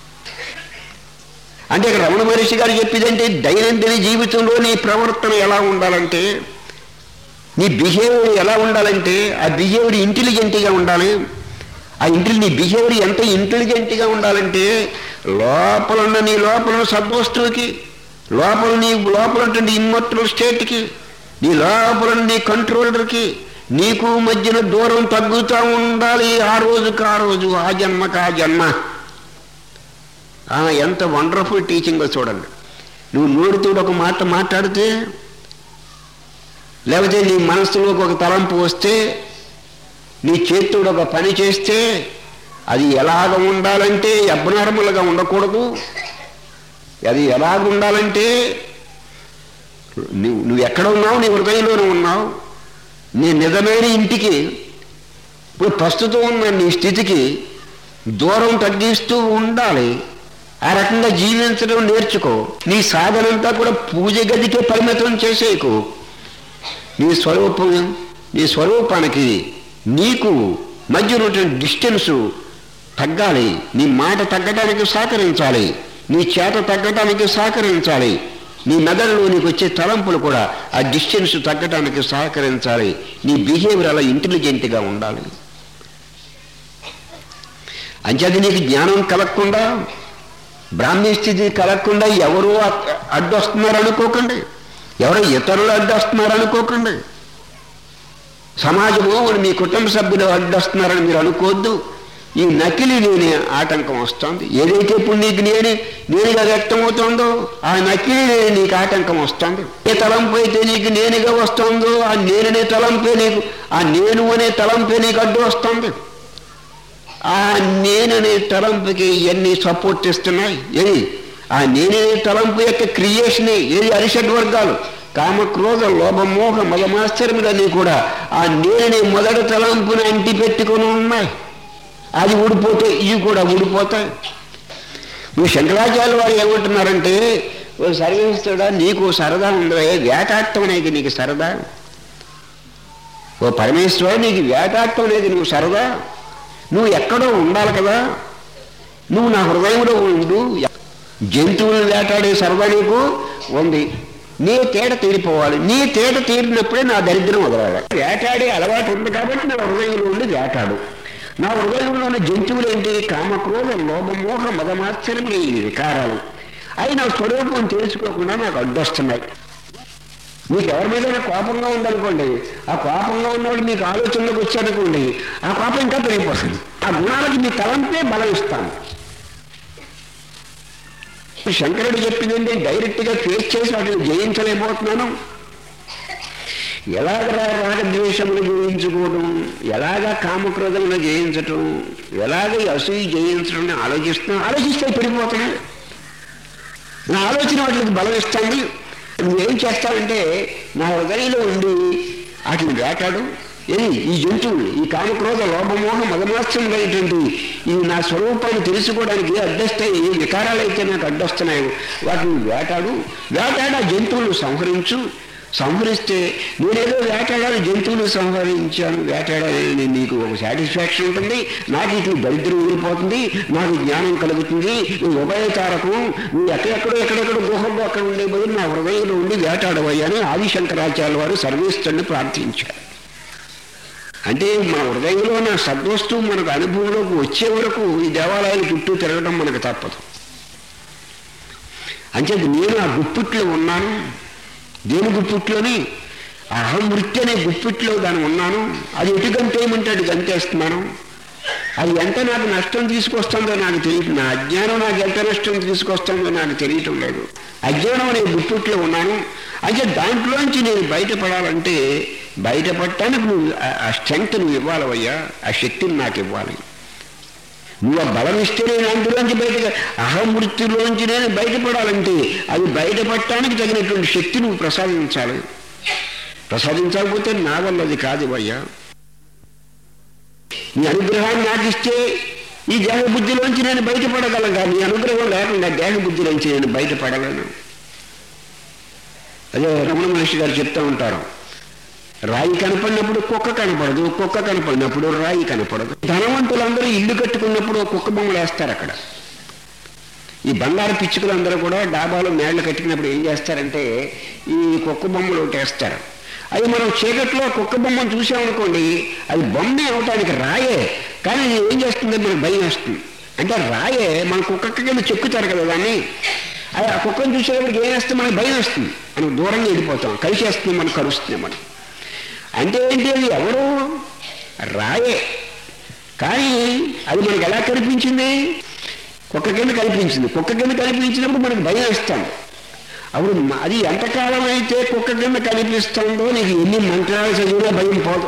అంటే ఇక్కడ రమణ మహర్షి గారు చెప్పేదంటే దైనందిన జీవితంలో నీ ప్రవర్తన ఎలా ఉండాలంటే నీ బిహేవియర్ ఎలా ఉండాలంటే ఆ బిహేవియర్ ఇంటెలిజెంట్గా ఉండాలి ఆ ఇంటి నీ బిహేవియర్ ఎంత ఇంటెలిజెంట్గా ఉండాలంటే లోపల ఉన్న నీ లోపల ఉన్న సద్వస్తువుకి లోపల నీ లోపల ఉంటుంది ఇమ్మర్టల్ స్టేట్కి నీ లోపల ఉన్న నీ కంట్రోలర్కి నీకు మధ్యన దూరం తగ్గుతూ ఉండాలి ఆ రోజుకి ఆ రోజు ఆ జన్మకి ఆ జన్మ ఆ, ఎంత వండర్ఫుల్ టీచింగో చూడండి నువ్వు నోటితోడు ఒక మాట మాట్లాడితే లేకపోతే నీ మనసులోకి ఒక తలంపు వస్తే నీ చేతితోడు ఒక పని చేస్తే అది ఎలాగ ఉండాలంటే అబ్నార్మల్గా ఉండకూడదు అది ఎలాగ ఉండాలంటే నువ్వు నువ్వు ఎక్కడ ఉన్నావు నీ హృదయంలోనే ఉన్నావు నీ నిజమైన ఇంటికి ఇప్పుడు ప్రస్తుతం ఉన్న నీ స్థితికి దూరం తగ్గిస్తూ ఉండాలి ఆ రకంగా జీవించడం నేర్చుకో నీ సాధనంతా కూడా పూజ గదికే పరిమితం చేసేకు నీ స్వరూపం నీ స్వరూపానికి నీకు మధ్య ఉన్నటువంటి డిస్టెన్స్ తగ్గాలి నీ మాట తగ్గడానికి సహకరించాలి నీ చేత తగ్గడానికి సహకరించాలి నీ మెదడులో నీకు వచ్చే తలంపులు కూడా ఆ డిస్టెన్స్ తగ్గడానికి సహకరించాలి నీ బిహేవియర్ అలా ఇంటెలిజెంట్గా ఉండాలి అంచేది నీకు జ్ఞానం కలగకుండా బ్రాహ్మీ స్థితి కలగకుండా ఎవరు అడ్- అడ్డొస్తున్నారు అనుకోకండి ఎవరో ఇతరులు అడ్డొస్తున్నారు అనుకోకండి సమాజము మరి మీ కుటుంబ సభ్యులు అడ్డొస్తున్నారని మీరు అనుకోవద్దు ఈ నకిలీ లేని ఆటంకం వస్తుంది ఏదైతే ఇప్పుడు నీకు నేనే నేనుగా వ్యక్తమవుతుందో ఆ నకిలీ లేని నీకు ఆటంకం వస్తుంది ఏ తలంపు అయితే నీకు నేనుగా వస్తుందో ఆ నేననే తలంపే నీకు ఆ నేను అనే తలంపే నీకు అడ్డు వస్తుంది ఆ నేననే తలంపుకి ఇవన్నీ సపోర్ట్ ఇస్తున్నాయి ఏది ఆ నేననే తలంపు యొక్క క్రియేషనే ఏది అరిషడ్ వర్గాలు కామ క్రోధ లోభ మోహ మదమాశ్చర్యములన్నీ కూడా ఆ నేననే మొదటి తలంపుని అంటి పెట్టుకొని ఉన్నాయి అది ఊడిపోతే ఇవి కూడా ఊడిపోతాయి నువ్వు శంకరాచార్య వారు ఏమంటున్నారంటే ఓ సర్వేశ్వరుడా నీకు సరదా ఉండదు వేటాడటం అనేది నీకు సరదా ఓ పరమేశ్వరుడు నీకు వేటాడటం అనేది నువ్వు సరదా నువ్వు ఎక్కడో ఉండాలి కదా నువ్వు నా హృదయంలో ఉండు జంతువులను వేటాడే సరదా నీకు ఉంది నీ తేట తీరిపోవాలి నీ తేట తీరినప్పుడే నా దరిద్రం వదలాలి వేటాడే అలవాటు ఉంది కాబట్టి నా హృదయంలో ఉండి వేటాడు నా హృదయంలో ఉన్న జంతువులు ఏంటి కామక్రోధ లోభమోహ మదమాశ్చర్యములు ఈ వికారాలు అవి నా స్వరూపం తెలుసుకోకుండా నాకు అడ్డొస్తున్నాయి మీకు ఎవరి మీద కోపంగా ఉందనుకోండి ఆ కోపంగా ఉన్నవాడు మీకు ఆలోచనలోకి వచ్చారనుకోండి ఆ కోపం ఇంకా పెరిగిపోతుంది ఆ గుణాలకి మీ తలంపే బలం ఇస్తాను శంకరుడు చెప్పింది ఏంటి డైరెక్ట్గా ఫేస్ చేసి వాటిని జయించలేకపోతున్నాను ఎలాగ రాగద్వేషములు జయించుకోవడం ఎలాగ కామక్రోధములు జయించటం ఎలాగ ఈ అసూయి జయించడం అని ఆలోచిస్తున్నాను ఆలోచిస్తే పెరిగిపోతున్నాయి నా ఆలోచన వాటికి బలం ఇస్తాను నువ్వేం చేస్తావంటే నా హృదయంలో ఉండి వాటిని వేటాడు ఏది ఈ జంతువులు ఈ కామక్రోధ లోభమోహ మదమాత్సములైనటువంటి ఈ నా స్వరూపాన్ని తెలుసుకోవడానికి అడ్డొస్తాయి ఏ వికారాలు అయితే నాకు అడ్డొస్తున్నాయో వాటిని వేటాడు వేటాడు ఆ జంతువులు సంహరించు సంహరిస్తే నేనేదో వేటాడాలి జంతువులు సంహరించాను వేటాడాలని నీకు ఒక సాటిస్ఫాక్షన్ ఉంటుంది నాకు ఇటు దరిద్రం ఊరిపోతుంది నాకు జ్ఞానం కలుగుతుంది నువ్వు ఉభయతారకం నువ్వు ఎక్కడెక్కడో ఎక్కడెక్కడో గుహల్లో అక్కడ ఉండే బదులు నా హృదయంలో ఉండి వేటాడవయ్యాని ఆదిశంకరాచార్య వారు సర్వేశ్వరుని ప్రార్థించారు అంటే మా హృదయంలో నా సద్వస్తువు మనకు అనుభవంలోకి వచ్చే వరకు ఈ దేవాలయాల చుట్టూ తిరగడం మనకు తప్పదు అంటే నేను ఆ గుప్పిట్లో ఉన్నాను దేని గుప్పిట్లోని అహం వృత్తి అనే గుప్పిట్లో దాని ఉన్నాను అది ఎటు గంతేయమంటే అటు గంతేస్తున్నాను అది ఎంత నాకు నష్టం తీసుకొస్తుందో నాకు తెలియదు నా అజ్ఞానం నాకు ఎంత నష్టం తీసుకొస్తుందో నాకు తెలియటం లేదు అజ్ఞానం అనే గుప్పిట్లో ఉన్నాను అయితే దాంట్లోంచి నేను బయటపడాలంటే బయటపడటానికి నువ్వు ఆ- ఆ స్ట్రెంగ్త్ నువ్వు ఇవ్వాలవయ్యా ఆ శక్తిని నాకు ఇవ్వాలి నువ్వు ఆ బలం ఇస్తే నేను అందులోంచి బయట అహం వృత్తిలోంచి నేను బయటపడాలంటే అది బయటపడటానికి తగినటువంటి శక్తి నువ్వు ప్రసాదించాలి ప్రసాదించకపోతే నా వల్ల అది కాదు అయ్యా నీ అనుగ్రహాన్ని నాకు ఇస్తే ఈ దేహ బుద్ధిలోంచి నేను బయటపడగలను కానీ నీ అనుగ్రహం లేకుండా దేహ బుద్ధిలోంచి నేను బయటపడలేను అదే రమణ మహర్షి గారు చెప్తూ ఉంటారు రాయి కనపడినప్పుడు కుక్క కనపడదు కుక్క కనపడినప్పుడు రాయి కనపడదు ధనవంతులందరూ ఇల్లు కట్టుకున్నప్పుడు ఒక కుక్క బొమ్మలు వేస్తారు అక్కడ ఈ బంగారు పిచ్చుకలందరూ కూడా డాబాలో మేళ్ళు కట్టుకున్నప్పుడు ఏం చేస్తారంటే ఈ కుక్క బొమ్మలు ఒకటి వేస్తారు అది మనం చీకట్లో కుక్క బొమ్మను చూసామనుకోండి అది బొమ్మే అవటానికి రాయే కానీ అది ఏం చేస్తుంది మనకు భయం వేస్తుంది అంటే రాయే మన కుక్క కింద చెక్కుతారు కదా దాన్ని అది ఆ కుక్కను చూసేటప్పటికి ఏం వేస్తే మనకు భయం వేస్తుంది మనం దూరంగా వెళ్ళిపోతాం కలిసేస్తుంది మనకు కలుస్తుంది మనం అంటే ఏంటి అది ఎవరు రాయే కానీ అది మనకు ఎలా కనిపించింది కుక్క కింద కనిపించింది కుక్క కింద కనిపించినప్పుడు మనకు భయం వేస్తాం అప్పుడు మ- అది ఎంతకాలం అయితే కుక్క కింద కనిపిస్తుందో నీకు ఎన్ని మంత్రాలు చదివినా భయం పోదు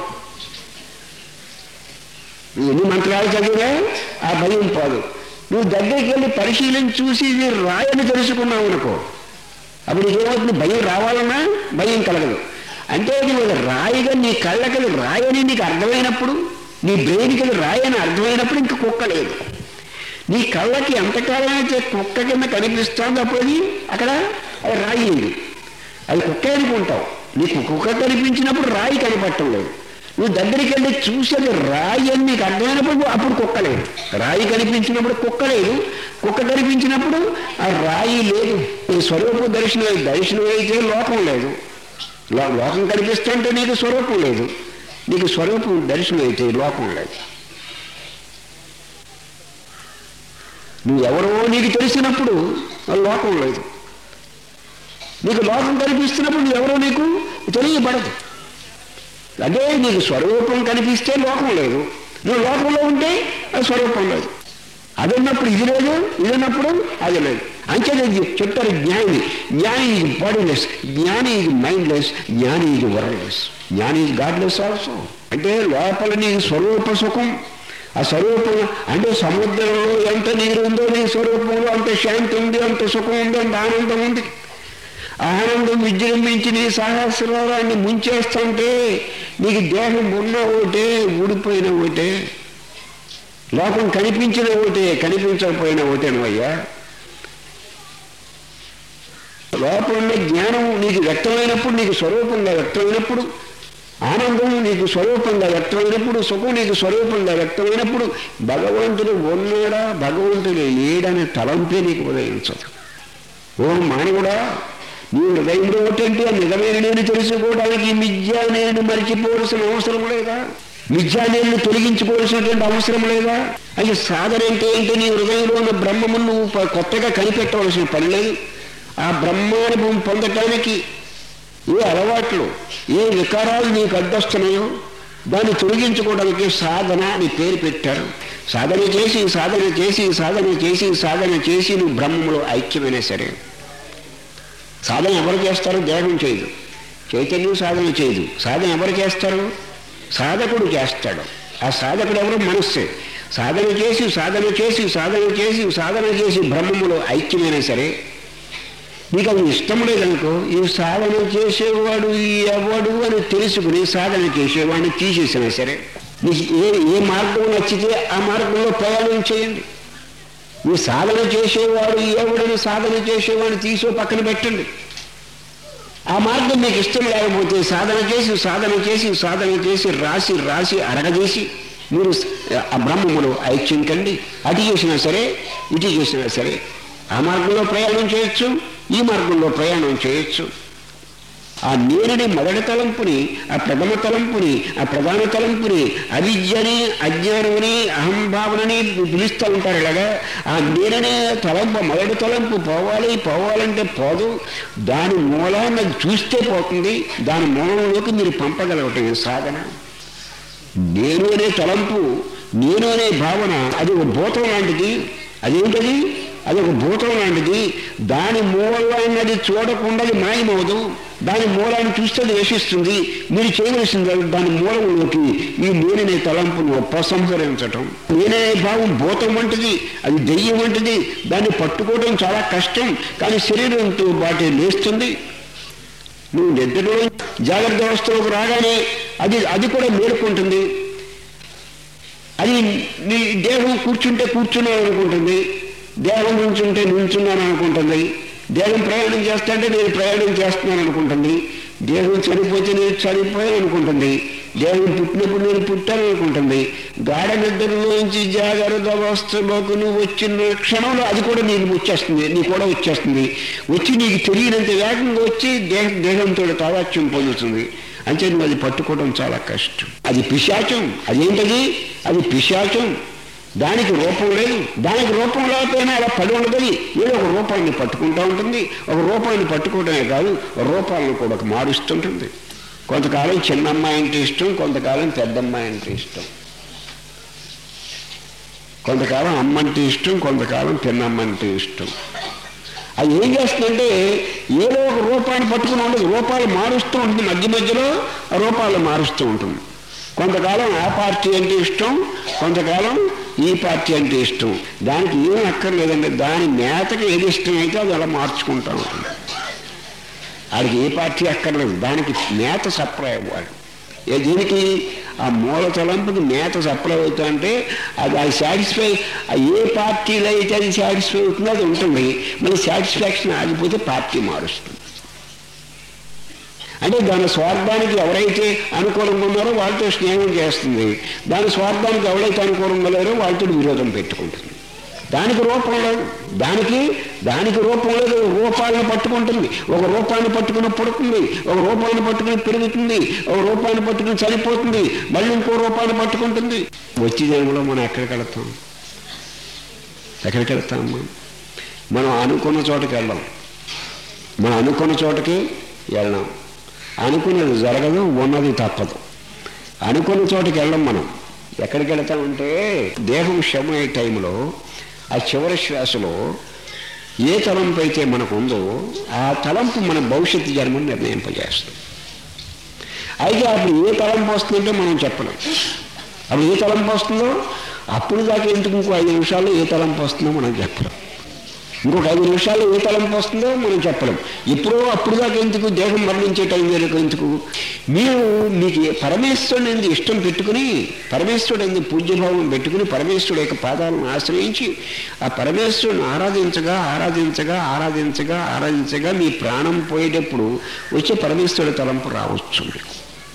నువ్వు ఎన్ని మంత్రాలు చదివినా ఆ భయం పోదు నువ్వు దగ్గరికి వెళ్ళి పరిశీలించి చూసి ఇది రాయని తెలుసుకున్నావు అనుకో అప్పుడు ఏమవుతుంది భయం రావాలన్నా భయం కలగదు అంటే ఇది ఒక రాయిగా నీ కళ్ళకి అది రాయని నీకు అర్థమైనప్పుడు నీ బ్రెయిన్కి అది రాయని అర్థమైనప్పుడు ఇంక కుక్క లేదు నీ కళ్ళకి ఎంతకాలం అయితే కుక్క కింద కనిపిస్తుందో అప్పుడు అది అక్కడ అది రాయి ఉంది అది కుక్క అనుకుంటావు నీకు కుక్క కనిపించినప్పుడు రాయి కనపడటం లేదు నువ్వు దగ్గరికి వెళ్ళి చూసేది రాయి అని నీకు అర్థమైనప్పుడు అప్పుడు కుక్క లేదు రాయి కనిపించినప్పుడు కుక్క లేదు కుక్క కనిపించినప్పుడు ఆ రాయి లేదు నీ స్వరూప దర్శనం దర్శనం అయితే లోకం లేదు లో- లోకం కనిపిస్తుంటే నీకు స్వరూపం లేదు నీకు స్వరూపం దర్శనం అయితే లోకం లేదు నువ్వెవరో నీకు తెలిసినప్పుడు ఆ లోకం లేదు నీకు లోకం కనిపిస్తున్నప్పుడు నువ్వెవరో నీకు తెలియబడదు అదే నీకు స్వరూపం కనిపిస్తే లోకం లేదు నువ్వు లోకంలో ఉంటే అది స్వరూపం లేదు అది ఉన్నప్పుడు ఇది లేదు ఇది ఉన్నప్పుడు అది లేదు అంచేది చెప్తారు జ్ఞాని జ్ఞాని ఇది బాడీలెస్ జ్ఞాని ఇది మైండ్లెస్ జ్ఞాని ఇది వర్డ్లెస్ జ్ఞాని ఇది గాడ్లెస్ ఆల్సో అంటే లోపల నీ స్వరూప సుఖం ఆ స్వరూపం అంటే సముద్రంలో ఎంత నీరు ఉందో నీ స్వరూపంలో అంత శాంతి ఉంది అంత సుఖం ఉంది అంత ఆనందం ఉంది ఆ ఆనందం విజృంభించి నీ సహస్రాన్ని ముంచేస్తుంటే నీకు దేహం ఉన్న ఒకటే ఊడిపోయిన ఒకటే లోకం కనిపించిన ఒకటే కనిపించకపోయిన ఒకటేనయ్యా లోపల ఉన్న జ్ఞానం నీకు వ్యక్తమైనప్పుడు నీకు స్వరూపంగా వ్యక్తమైనప్పుడు ఆనందం నీకు స్వరూపంగా వ్యక్తమైనప్పుడు సుఖం నీకు స్వరూపంగా వ్యక్తమైనప్పుడు భగవంతుడు ఉన్నాడా భగవంతుడు లేడనే తలంపే నీకు ఉదయించదు ఓ మానవుడా నీ హృదయంలో ఒకటంటే నిజమైన నేను తెలుసుకోవడానికి మిథ్యా నేను మరిచిపోవలసిన అవసరం లేదా మిథ్యా నేను తొలగించుకోవాల్సినటువంటి అవసరం లేదా అది సాధన అంటే ఏంటి నీ హృదయంలో ఉన్న బ్రహ్మమును నువ్వు ప- కొత్తగా కనిపెట్టవలసిన పని లేదు ఆ బ్రహ్మానుభవం పొందటానికి ఏ అలవాట్లు ఏ వికారాలు నీకు అడ్డొస్తున్నాయో దాన్ని తొలగించుకోవడానికి సాధన అని పేరు పెట్టారు సాధన చేసి సాధన చేసి సాధన చేసి సాధన చేసి నువ్వు బ్రహ్మములో ఐక్యమైనా సరే సాధన ఎవరు చేస్తారు దేహం చేయదు చైతన్యం సాధన చేయదు సాధన ఎవరు చేస్తారు సాధకుడు చేస్తాడు ఆ సాధకుడు ఎవరు మనస్సే సాధన చేసి సాధన చేసి సాధన చేసి సాధన చేసి బ్రహ్మములో ఐక్యమైనా సరే నీకు అది ఇష్టం లేదనుకో ఈ సాధన చేసేవాడు ఎవడు అని తెలుసుకుని సాధన చేసేవాడిని తీసేసినా సరే నీకు ఏ ఏ మార్గం నచ్చితే ఆ మార్గంలో ప్రయాణం చేయండి ఈ సాధన చేసేవాడు ఎవడని సాధన చేసేవాడిని తీసో పక్కన పెట్టండి ఆ మార్గం మీకు ఇష్టం లేకపోతే సాధన చేసి సాధన చేసి సాధన చేసి రాసి రాసి అరగదీసి మీరు ఆ బ్రహ్మములు ఐక్యం కండి అటు చేసినా సరే ఇటు చేసినా సరే ఆ మార్గంలో ప్రయాణం చేయొచ్చు ఈ మార్గంలో ప్రయాణం చేయొచ్చు ఆ నేనని మొదటి తలంపుని ఆ ప్రథమ తలంపుని ఆ ప్రధాన తలంపుని అవిద్యని అజ్ఞానమని అహంభావనని పిలుస్తూ ఉంటారు ఇలాగా ఆ నేననే తలంపు మొదటి తలంపు పోవాలి పోవాలంటే పోదు దాని మూలాన్ని చూస్తే పోతుంది దాని మూలంలోకి మీరు పంపగలగటం ఈ సాధన నేను అనే తలంపు నేను అనే భావన అది ఒక భూతం లాంటిది అదేంటది అది ఒక భూతం లాంటిది దాని మూలాన్ని అది చూడకుండా అది మాయమవదు దాని మూలాన్ని చూస్తే అది వేషిస్తుంది మీరు చేయవలసింది దాని మూలంలోకి ఈ నేననే తలంపును ఉపసంహరించటం నేననే భావం భూతం వంటిది అది దెయ్యం వంటిది దాన్ని పట్టుకోవడం చాలా కష్టం కానీ శరీరంతో బాటే లేస్తుంది నువ్వు నిద్రలో జాగ్రత్త అవస్థలోకి రాగానే అది అది కూడా మేలుకుంటుంది అది నీ దేహం కూర్చుంటే కూర్చున్నాను అనుకుంటుంది దేహం నుంచుంటే నుంచున్నాను అనుకుంటుంది దేహం ప్రయాణం చేస్తుంటే నేను ప్రయాణం చేస్తున్నాను అనుకుంటుంది దేహం చనిపోతే నేను చనిపోయాను అనుకుంటుంది దేహం పుట్టినప్పుడు నేను పుట్టాను అనుకుంటుంది గాఢ నిద్రలోంచి జాగ్రత్త అవస్థలోకి నువ్వు వచ్చిన క్షణంలో అది కూడా నీకు వచ్చేస్తుంది నీ కూడా వచ్చేస్తుంది వచ్చి నీకు తెలియనంత వేగంగా వచ్చి దేహ దేహంతో తాదాత్యం పొందుతుంది అంటే నువ్వు అది పట్టుకోవడం చాలా కష్టం అది పిశాచం అదేంటది అది పిశాచం దానికి రూపం లేదు దానికి రూపం లేకపోయినా అలా పడి ఉండదు ఏదో ఒక రూపాన్ని పట్టుకుంటూ ఉంటుంది ఒక రూపాన్ని పట్టుకోవడమే కాదు రూపాలను కూడా ఒక మారుస్తుంటుంది కొంతకాలం చిన్న అమ్మాయి అంటే ఇష్టం కొంతకాలం పెద్ద అమ్మాయి అంటే ఇష్టం కొంతకాలం అమ్మ అంటే ఇష్టం కొంతకాలం పిన్నమ్మ అంటే ఇష్టం అది ఏం చేస్తుందంటే ఏదో ఒక రూపాన్ని పట్టుకుని ఉండదు రూపాలు మారుస్తూ ఉంటుంది మధ్య మధ్యలో ఆ రూపాలు మారుస్తూ ఉంటుంది కొంతకాలం ఆ పార్టీ అంటే ఇష్టం కొంతకాలం ఈ పార్టీ అంటే ఇష్టం దానికి ఏం అక్కర్లేదండి దాని మేతకి ఏది ఇష్టమైతే అది అలా మార్చుకుంటూ ఉంటుంది వాడికి ఏ పార్టీ అక్కర్లేదు దానికి మేత సప్లై అవ్వాలి ఏ దీనికి ఆ మూల తలంపుకి మేత సప్లై అవుతా అంటే అది అది సాటిస్ఫై ఏ పార్టీలో అయితే అది సాటిస్ఫై అవుతుందో అది ఉంటుంది మళ్ళీ సాటిస్ఫాక్షన్ ఆగిపోతే పార్టీ మారుస్తుంది అంటే దాని స్వార్థానికి ఎవరైతే అనుకూలంగా ఉన్నారో వాళ్ళతో స్నేహం చేస్తుంది దాని స్వార్థానికి ఎవరైతే అనుకూలంగా లేరో వాళ్ళతో విరోధం పెట్టుకుంటుంది దానికి రూపం లేదు దానికి దానికి రూపం లేదు రూపాలను పట్టుకుంటుంది ఒక రూపాన్ని పట్టుకుని పుడుతుంది ఒక రూపాన్ని పట్టుకుని పెరుగుతుంది ఒక రూపాన్ని పట్టుకుని చనిపోతుంది మళ్ళీ ఇంకో రూపాన్ని పట్టుకుంటుంది వచ్చే జన్మలో మనం ఎక్కడికి వెళతాం ఎక్కడికి వెళతామమ్మా మనం అనుకున్న చోటకి వెళ్ళాం మనం అనుకున్న చోటకి వెళ్ళాం అనుకున్నది జరగదు ఉన్నది తప్పదు అనుకున్న చోటకి వెళ్ళం మనం ఎక్కడికి వెళతామంటే దేహం క్షమయ్యే టైంలో ఆ చివరి శ్వాసలో ఏ తలంపు అయితే మనకు ఉందో ఆ తలంపు మన భవిష్యత్తు జన్మను నిర్ణయింపజేస్తుంది అయితే అప్పుడు ఏ తలంపు వస్తుందంటే మనం చెప్పలేం అప్పుడు ఏ తలంపు వస్తుందో అప్పుడు దాకా ఎందుకు ఇంకో ఐదు నిమిషాల్లో ఏ తలంపు వస్తుందో మనం చెప్పలేం ఇంకొక ఐదు నిమిషాల్లో ఏ తలంపు వస్తుందో మనం చెప్పలేం ఎప్పుడో అప్పుడు దాకా ఎందుకు దేహం మరణించే టైం వరకు ఎందుకు మీరు మీకు ఏ- పరమేశ్వరుని ఎందు ఇష్టం పెట్టుకుని పరమేశ్వరుడు ఎందు పూజ్యభావం పెట్టుకుని పరమేశ్వరుడు యొక్క పాదాలను ఆశ్రయించి ఆ పరమేశ్వరుని ఆరాధించగా ఆరాధించగా ఆరాధించగా ఆరాధించగా మీ ప్రాణం పోయేటప్పుడు వచ్చే పరమేశ్వరుడి తలంపు రావచ్చు మీకు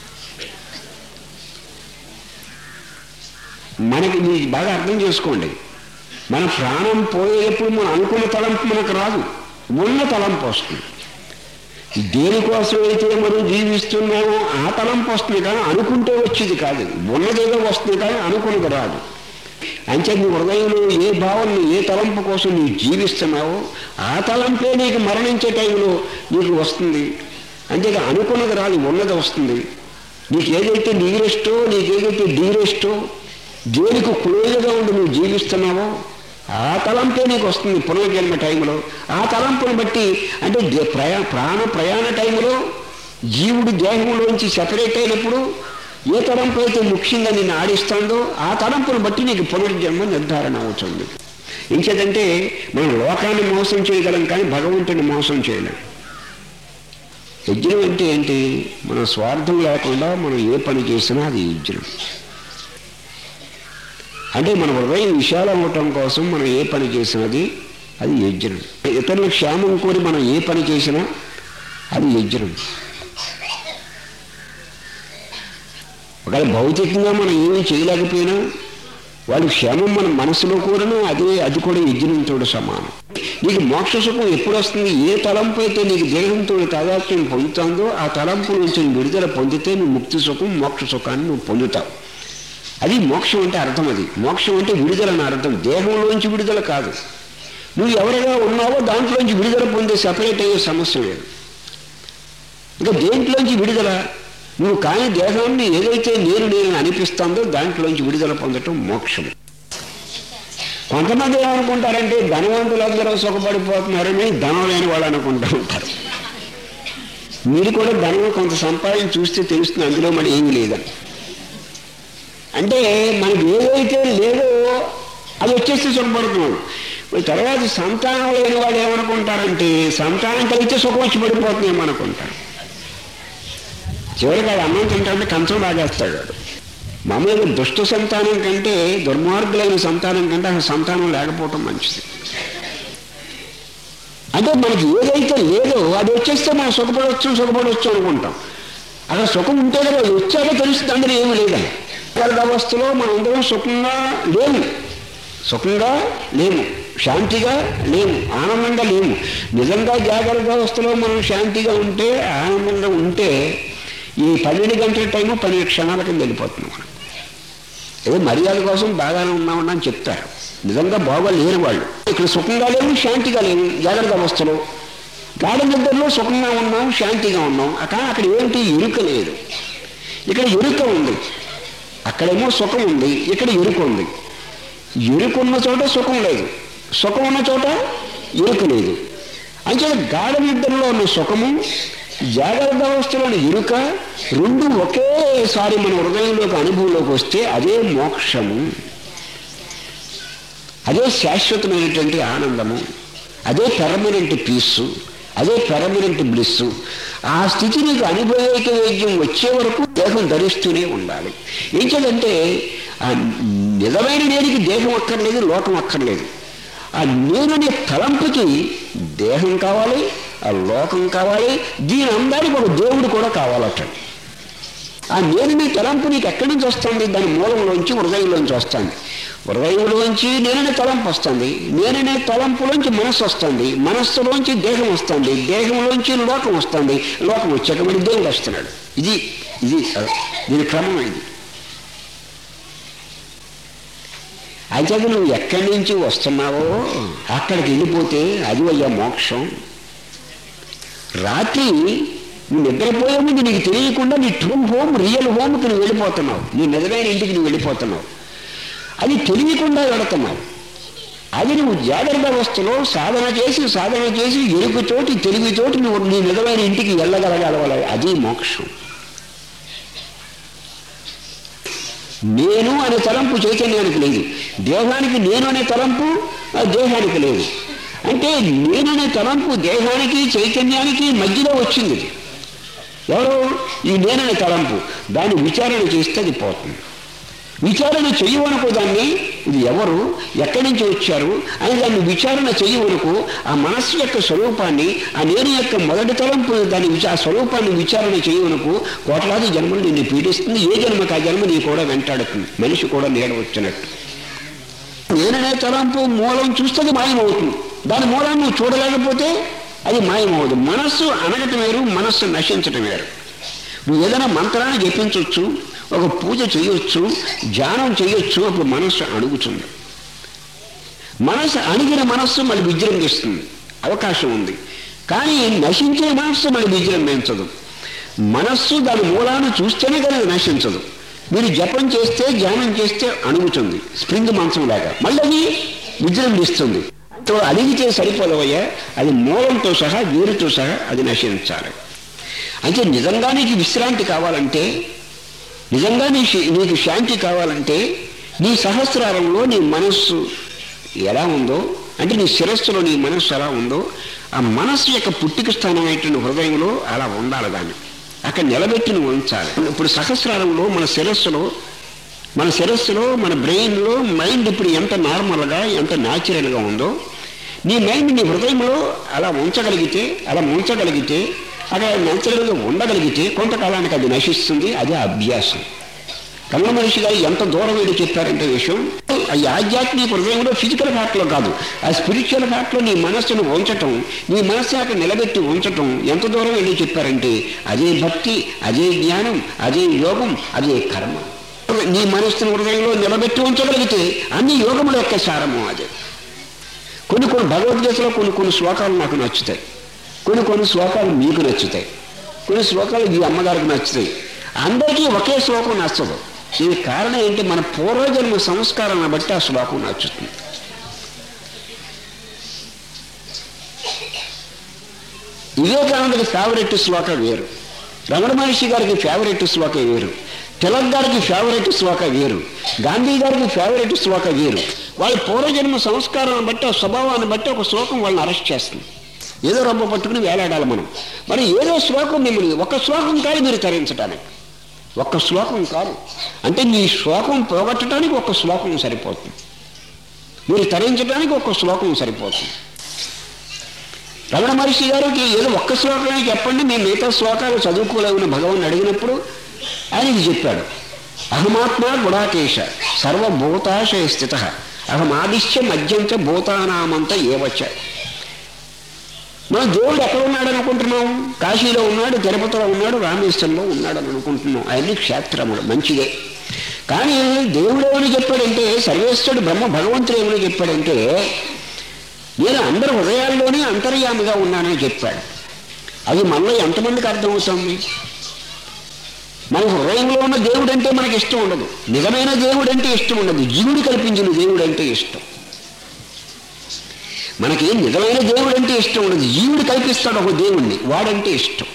మనకి మీరు బాగా అర్థం చేసుకోండి మన ప్రాణం పోయేటప్పుడు మనం అనుకున్న తలంపు మనకు రాదు ఉన్న తలంపు వస్తుంది దేనికోసం అయితే మనం జీవిస్తున్నామో ఆ తలంపు వస్తుంది కానీ అనుకుంటే వచ్చేది కాదు ఉన్నదేదో వస్తుంది కానీ అనుకున్నది రాదు అంతే నీ హృదయంలో ఏ భావన ఏ తలంపు కోసం నీవు జీవిస్తున్నావో ఆ తలంపే నీకు మరణించే టైంలో నీకు వస్తుంది అంతేగా అనుకున్నది రాదు ఉన్నది వస్తుంది నీకు ఏదైతే నీరెస్టో నీకు ఏదైతే డీరెస్టో దేనికి క్లోజ్గా ఉండి నువ్వు జీవిస్తున్నావో ఆ తలంపే నీకు వస్తుంది పునర్జన్మ టైంలో ఆ తలంపుని బట్టి అంటే దే- ప్రయా ప్రాణ ప్రయాణ టైంలో జీవుడు దేహంలోంచి సెపరేట్ అయినప్పుడు ఏ తలంపు అయితే ముఖ్యంగా నిన్ను ఆడిస్తుందో ఆ తలంపును బట్టి నీకు పునర్జన్మ నిర్ధారణ అవుతుంది ఇంకేదంటే మనం లోకాన్ని మోసం చేయగలం కానీ భగవంతుని మోసం చేయలేం యజ్ఞం అంటే ఏంటి మన స్వార్థం లేకుండా మనం ఏ పని చేసినా అది యజ్ఞం అంటే మన హృదయం విశాలం అవటం కోసం మనం ఏ పని చేసినది అది యజ్ఞం ఇతరుల క్షేమం కోరి మనం ఏ పని చేసినా అది యజ్ఞం ఒకవేళ భౌతికంగా మనం ఏమీ చేయలేకపోయినా వాడి క్షేమం మన మనసులో కోరినా అదే అది కూడా యజ్ఞంతో సమానం నీకు మోక్ష సుఖం ఎప్పుడు వస్తుంది ఏ తలంపు అయితే నీకు దేహంతో తాదాత్మ్యం పొందుతుందో ఆ తలంపు నుంచి నువ్వు విడుదల పొందితే నువ్వు ముక్తి సుఖం మోక్ష సుఖాన్ని నువ్వు పొందుతావు అది మోక్షం అంటే అర్థం అది మోక్షం అంటే విడుదల అని అర్థం దేహంలోంచి విడుదల కాదు నువ్వు ఎవరిగా ఉన్నావో దాంట్లోంచి విడుదల పొందే సపరేట్ అయ్యే సమస్య లేదు ఇంకా దేంట్లోంచి విడుదల నువ్వు కాని దేహాన్ని ఏదైతే నేను నేను అనిపిస్తుందో దాంట్లోంచి విడుదల పొందటం మోక్షం కొంతమంది ఏమనుకుంటారంటే ధనవంతులందరూ సుఖపడిపోతున్నారని ధనం లేని వాళ్ళు అనుకుంటూ ఉంటారు మీరు కూడా ధనం కొంత సంపాదన చూస్తే తెలుస్తుంది అందులో మరి ఏమీ లేదని అంటే మనకి ఏదైతే లేదో అది వచ్చేస్తే సుఖపడుతున్నాడు మరి తర్వాత సంతానం లేని వాడు ఏమనుకుంటారంటే సంతానం కలిగితే సుఖం వచ్చి పడిపోతుందేమో అనుకుంటారు చివరికి వాడు అన్నం తింటాడంటే కంచం లాగేస్తాడు వాడు మామూలుగా దుష్ట సంతానం కంటే దుర్మార్గులైన సంతానం కంటే అసలు సంతానం లేకపోవటం మంచిది అంటే మనకి ఏదైతే లేదో అది వచ్చేస్తే మనం సుఖపడవచ్చు సుఖపడవచ్చు అనుకుంటాం అక్కడ సుఖం ఉంటే కదా అది వచ్చాక తెలుస్తుంది అందులో ఏమి లేదని జాగ్రత్త అవస్థలో మనం అందరం సుఖంగా లేము సుఖంగా లేము శాంతిగా లేము ఆనందంగా లేము నిజంగా జాగ్రత్త అవస్థలో మనం శాంతిగా ఉంటే ఆనందంగా ఉంటే ఈ పన్నెండు గంటల టైము పన్నెండు క్షణాల కింద వెళ్ళిపోతున్నాం మనం ఏదో మర్యాద కోసం బాగానే ఉన్నామని అని చెప్తారు నిజంగా బాగోలేరు వాళ్ళు ఇక్కడ సుఖంగా లేవు శాంతిగా లేవు జాగ్రత్త అవస్థలో గాఢ నిద్రలో సుఖంగా ఉన్నాం శాంతిగా ఉన్నాం కానీ అక్కడ ఏంటి ఇరుక లేదు ఇక్కడ ఎరుక ఉంది అక్కడేమో సుఖం ఉంది ఇక్కడ ఎరుక ఉంది ఎరుకున్న చోట సుఖం లేదు సుఖం ఉన్న చోట ఎరుక లేదు అంచేత గాఢ నిద్రలో ఉన్న సుఖము జాగ్రత్త అవస్థలోని ఎరుక రెండు ఒకేసారి మన హృదయంలోకి అనుభవంలోకి వస్తే అదే మోక్షము అదే శాశ్వతమైనటువంటి ఆనందము అదే పెర్మనెంట్ పీస్ అదే పెర్మనెంట్ బ్లిస్ ఆ స్థితి నీకు అనుభవైక వైద్యం వచ్చే వరకు దేహం ధరిస్తూనే ఉండాలి ఏం చేయాలంటే ఆ నిజమైన నేడికి దేహం అక్కర్లేదు లోకం అక్కర్లేదు ఆ నేననే తలంపుకి దేహం కావాలి ఆ లోకం కావాలి దీని అందరికి ఒక దేవుడు కూడా కావాలట ఆ నేననే తలంపు నీకు ఎక్కడి నుంచి వస్తుంది దాని మూలంలోంచి హృదయంలోంచి వస్తుంది హృదయంలోంచి నేననే తలంపు వస్తుంది నేననే తలంపులోంచి మనస్సు వస్తుంది మనస్సులోంచి దేహం వస్తుంది దేహంలోంచి లోకం వస్తుంది లోకం వచ్చాక మరి దేవుడు వస్తున్నాడు ఇది ఇది దీని క్రమం ఇది అయితే నువ్వు ఎక్కడి నుంచి వస్తున్నావో అక్కడికి వెళ్ళిపోతే అది అయ్యా మోక్షం రాత్రి నువ్వు నిద్రపోయే ముందు నీకు తెలియకుండా నీ ట్రూ హోమ్ రియల్ హోమ్కి నువ్వు వెళ్ళిపోతున్నావు నీ నిజమైన ఇంటికి నువ్వు వెళ్ళిపోతున్నావు అది తెలియకుండా వెళుతున్నావు అది నువ్వు జాగ్రత్త అవస్థలో సాధన చేసి సాధన చేసి ఎరుకుతోటి తెలివితోటి నువ్వు నీ నిజమైన ఇంటికి వెళ్ళగలగాలి అది మోక్షం నేను అనే తలంపు చైతన్యానికి లేదు దేహానికి నేను అనే తలంపు ఆ దేహానికి లేదు అంటే నేననే తలంపు దేహానికి చైతన్యానికి మధ్యలో వచ్చింది ఇది. ఎవరు ఈ నేననే తలంపు దాన్ని విచారణ చేస్తే అది పోతుంది విచారణ చెయ్యవనుకో దాన్ని ఇది ఎవరు ఎక్కడి నుంచి వచ్చారు అని దాన్ని విచారణ చెయ్యవనుకో ఆ మనస్సు యొక్క స్వరూపాన్ని ఆ నేను యొక్క మొదటి తలంపు దాని విచా ఆ స్వరూపాన్ని విచారణ చేయవనుకో కోట్లాది జన్మలు నిన్ను పీడిస్తుంది ఏ జన్మకి ఆ జన్మ నీ కూడా వెంటాడుతుంది మనిషి కూడా నీడ వచ్చినట్టు నేననే తలంపు మూలం చూస్తే అది మాయమవుతుంది దాని మూలాన్ని నువ్వు చూడలేకపోతే అది మాయమవుదు మనస్సు అనగటం వేరు మనస్సు నశించటం వేరు నువ్వు ఏదైనా మంత్రాన్ని జపించవచ్చు ఒక పూజ చేయొచ్చు ధ్యానం చేయొచ్చు అప్పుడు మనస్సు అణుగుతుంది మనస్సు అణిగిన మనస్సు మళ్ళీ విజృంభిస్తుంది అవకాశం ఉంది కానీ నశించే మనస్సు మళ్ళీ విజృంభించదు మనస్సు దాని మూలాన్ని చూస్తేనే కానీ అది నశించదు మీరు జపం చేస్తే ధ్యానం చేస్తే అణుగుతుంది స్ప్రింగ్ మంచం లాగా మళ్ళీ అది విజృంభిస్తుంది తో అడిగితే సరిపోదవయ్యా అది మూలంతో సహా వేరుతో సహా అది నశించాలి అంటే నిజంగా నీకు విశ్రాంతి కావాలంటే నిజంగా నీ శ- నీకు శాంతి కావాలంటే నీ సహస్రారంలో నీ మనస్సు ఎలా ఉందో అంటే నీ శిరస్సులో నీ మనస్సు ఎలా ఉందో ఆ మనస్సు యొక్క పుట్టిక స్థానమైనటువంటి హృదయంలో అలా ఉండాలి దాన్ని అక్కడ నిలబెట్టి నువ్వు ఉంచాలి ఇప్పుడు సహస్రారంలో మన శిరస్సులో మన శిరస్సులో మన బ్రెయిన్లో మైండ్ ఇప్పుడు ఎంత నార్మల్గా ఎంత న్యాచురల్గా ఉందో నీ మైండ్ నీ హృదయంలో అలా ఉంచగలిగితే అలా ఉంచగలిగితే అలా న్యాచురల్గా ఉండగలిగితే కొంతకాలానికి అది నశిస్తుంది అదే అభ్యాసం కమల మనిషి గారు ఎంత దూరం వెళ్ళి చెప్పారంటే విషయం ఈ ఆధ్యాత్మిక హృదయంలో ఫిజికల్ ఫ్యాక్ట్లో కాదు ఆ స్పిరిచువల్ ఫ్యాక్ట్లో నీ మనస్సును ఉంచటం నీ మనస్సు అక్కడ నిలబెట్టి ఉంచటం ఎంత దూరం వెళ్ళి చెప్పారంటే అదే భక్తి అదే జ్ఞానం అదే యోగం అదే కర్మ నీ మనస్సును హృదయంలో నిలబెట్టి ఉంచగలిగితే అన్ని యోగముల యొక్క సారము అదే కొన్ని కొన్ని భగవద్గీతలో కొన్ని కొన్ని శ్లోకాలు నాకు నచ్చుతాయి కొన్ని కొన్ని శ్లోకాలు మీకు నచ్చుతాయి కొన్ని శ్లోకాలు ఈ అమ్మగారికి నచ్చుతాయి అందరికీ ఒకే శ్లోకం నచ్చదు దీనికి కారణం ఏంటి మన పూర్వజన్మ సంస్కారాన్ని బట్టి ఆ శ్లోకం నచ్చుతుంది వివేకానందకి ఫేవరెట్ శ్లోక వేరు రమణ మహర్షి గారికి ఫేవరెట్ శ్లోక వేరు తిలక్ గారికి ఫేవరెట్ శ్లోక వేరు గాంధీ గారికి ఫేవరెట్ శ్లోక వేరు వాళ్ళ పూర్వజన్మ సంస్కారాన్ని బట్టి ఆ స్వభావాన్ని బట్టి ఒక శ్లోకం వాళ్ళని అరెస్ట్ చేస్తుంది ఏదో రొమ్మ పట్టుకుని వేలాడాలి మనం మరి ఏదో శ్లోకం మిమ్మల్ని ఒక శ్లోకం కాదు మీరు తరించడానికి ఒక్క శ్లోకం కాదు అంటే మీ శ్లోకం పోగొట్టడానికి ఒక శ్లోకం సరిపోతుంది మీరు తరించడానికి ఒక శ్లోకం సరిపోతుంది రమణ మహర్షి గారికి ఏదో ఒక్క శ్లోకమే చెప్పండి మేము మిగతా శ్లోకాలు చదువుకోలేమని భగవాన్ అడిగినప్పుడు ఆయనకి చెప్పాడు అహమాత్మ గుడాకేశ సర్వభూతాశయ స్థిత అహమాదిశ్య మధ్యంచ భూతానామంత ఏవచ్చ మన దేవుడు ఎక్కడ ఉన్నాడు అనుకుంటున్నాం కాశీలో ఉన్నాడు తిరుపతిలో ఉన్నాడు రామేశ్వరంలో ఉన్నాడు అని అనుకుంటున్నాం అవన్నీ క్షేత్రములు మంచిదే కానీ దేవుడు ఏమని చెప్పాడంటే సర్వేశ్వరుడు బ్రహ్మ భగవంతుడు ఏమని చెప్పాడంటే నేను అందరి హృదయాల్లోనే అంతర్యామిగా ఉన్నానని చెప్పాడు అది మనలో ఎంతమందికి అర్థమవుతుంది మన హృదయంలో ఉన్న దేవుడు అంటే మనకి ఇష్టం ఉండదు నిజమైన దేవుడు అంటే ఇష్టం ఉండదు జీవుడు కల్పించిన దేవుడు అంటే ఇష్టం మనకి నిజమైన దేవుడు అంటే ఇష్టం ఉండదు జీవుడు కల్పిస్తాడు ఒక దేవుణ్ణి వాడంటే ఇష్టం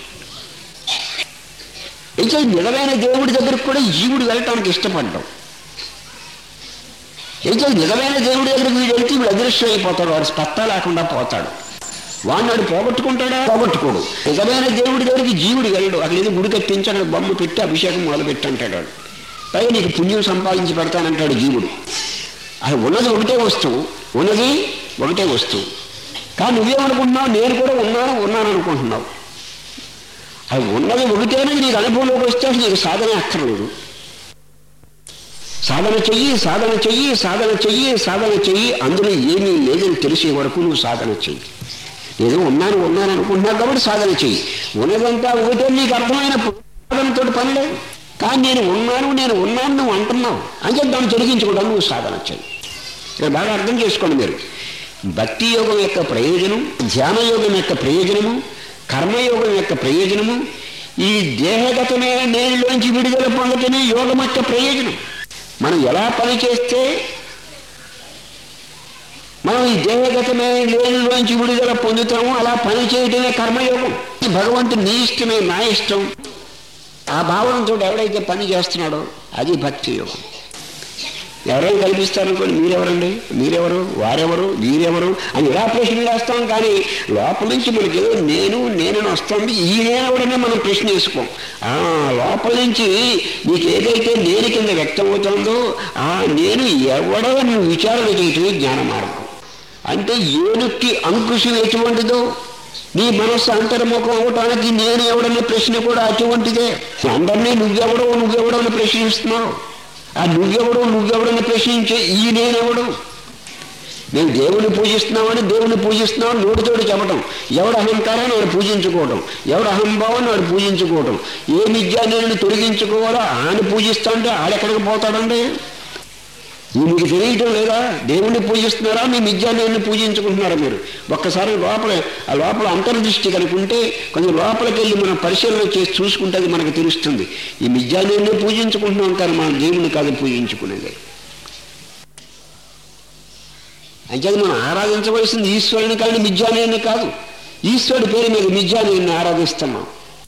అయితే నిజమైన దేవుడి దగ్గరికి కూడా జీవుడు వెళ్ళటానికి ఇష్టపడ్డాం అయితే నిజమైన దేవుడి దగ్గరికి వీడు వెళ్తే వీడు అదృశ్యం అయిపోతాడు వాడు స్పత్త లేకుండా పోతాడు వాడిని వాడు పోగొట్టుకుంటాడా పోగొట్టుకోడు నిజమైన దేవుడి దగ్గరికి జీవుడు వెళ్ళడు అక్కడ ఏదో గుడి కట్టించి అక్కడ బొమ్మ పెట్టి అభిషేకం మొదలు పెట్టి అంటాడు వాడు పైగా నీకు పుణ్యం సంపాదించి పెడతానంటాడు జీవుడు అది ఉన్నది ఒకటే వస్తువు ఉన్నది ఒకటే వస్తువు కానీ నువ్వేమనుకుంటున్నావు నేను కూడా ఉన్నాను ఉన్నాను అనుకుంటున్నావు అది ఉన్నది ఒకటేనది నీకు అనుభవంలోకి వస్తే అసలు నీకు సాధన అక్కర్లేదు సాధన చెయ్యి సాధన చెయ్యి సాధన చెయ్యి సాధన చెయ్యి అందులో ఏమీ లేదని తెలిసే వరకు నువ్వు సాధన చెయ్యి ఏదో ఉన్నాను ఉన్నాను అనుకుంటున్నావు కాబట్టి సాధన చెయ్యి ఉన్నదంతా ఒకటే నీకు అర్థమైనప్పుడు సాధనతో పని లేదు కానీ నేను ఉన్నాను నేను ఉన్నాను నువ్వు అంటున్నావు అని చెప్పి దాన్ని తొలగించుకోవడం నువ్వు సాధన చెయ్యి ఇక్కడ బాగా అర్థం చేసుకోండి మీరు భక్తి యోగం యొక్క ప్రయోజనం ధ్యాన యోగం యొక్క ప్రయోజనము కర్మయోగం యొక్క ప్రయోజనము ఈ దేహగతమైన నేనులోంచి విడుదల పొందటమే యోగం యొక్క ప్రయోజనం మనం ఎలా పని చేస్తే మనం ఈ దేహగతమైన నేనులోంచి విడుదల పొందుతాము అలా పని చేయటమే కర్మయోగం భగవంతుడు నీ ఇష్టమే నా ఇష్టం ఆ భావనతో ఎవడైతే పని చేస్తున్నాడో అది భక్తి యోగం ఎవరైనా కల్పిస్తారనుకోండి మీరెవరండి మీరెవరు వారెవరు వీరెవరు అని ఇలా ప్రశ్నలు వేస్తాం కానీ లోపల నుంచి మనకి ఏదో నేను నేనని వస్తుంది ఈ నేనెవడనే మనం ప్రశ్న వేసుకోం ఆ లోపల నుంచి నీకు ఏదైతే నేను కింద వ్యక్తమవుతుందో ఆ నేను ఎవడో నువ్వు విచారణ చేయటమే జ్ఞాన మార్గం అంటే ఏనుక్కి అంకుశం ఎటువంటిదో నీ మనస్సు అంతర్ముఖం అవటానికి నేను ఎవడనే ప్రశ్న కూడా అటువంటిదే అందరినీ నువ్వెవడో నువ్వెవడో అని ప్రశ్నిస్తున్నావు ఆ నువ్వెవడో నువ్వెవడని ప్రశ్నించే ఈ నేనెవడు మేము దేవుని పూజిస్తున్నామని దేవుని పూజిస్తున్నామని నోటితోటి చెప్పటం ఎవడు అహంకారాన్ని వాడు పూజించుకోవడం ఎవడు అహంభావాన్ని వాడు పూజించుకోవడం ఏ విద్యా నేను తొలగించుకోవాలో ఆయన పూజిస్తా అంటే ఆడెక్కడికి పోతాడండి ఈ మీకు తెలియటం లేదా దేవుణ్ణి పూజిస్తున్నారా మీ మిథ్యాన్ని పూజించుకుంటున్నారా మీరు ఒక్కసారి లోపల ఆ లోపల అంతర్దృష్టి కనుకుంటే కొంచెం లోపలికి వెళ్ళి మనం పరిశీలన చేసి చూసుకుంటే అది మనకు తెలుస్తుంది ఈ మిథ్యాన్ని పూజించుకుంటున్నాం కానీ మనం దేవుని కాదు పూజించుకునేది అంచేది మనం ఆరాధించవలసింది ఈశ్వరుని కానీ మిథ్యానేని కాదు ఈశ్వరుడి పేరు మీద మిథ్యానేని ఆరాధిస్తున్నాం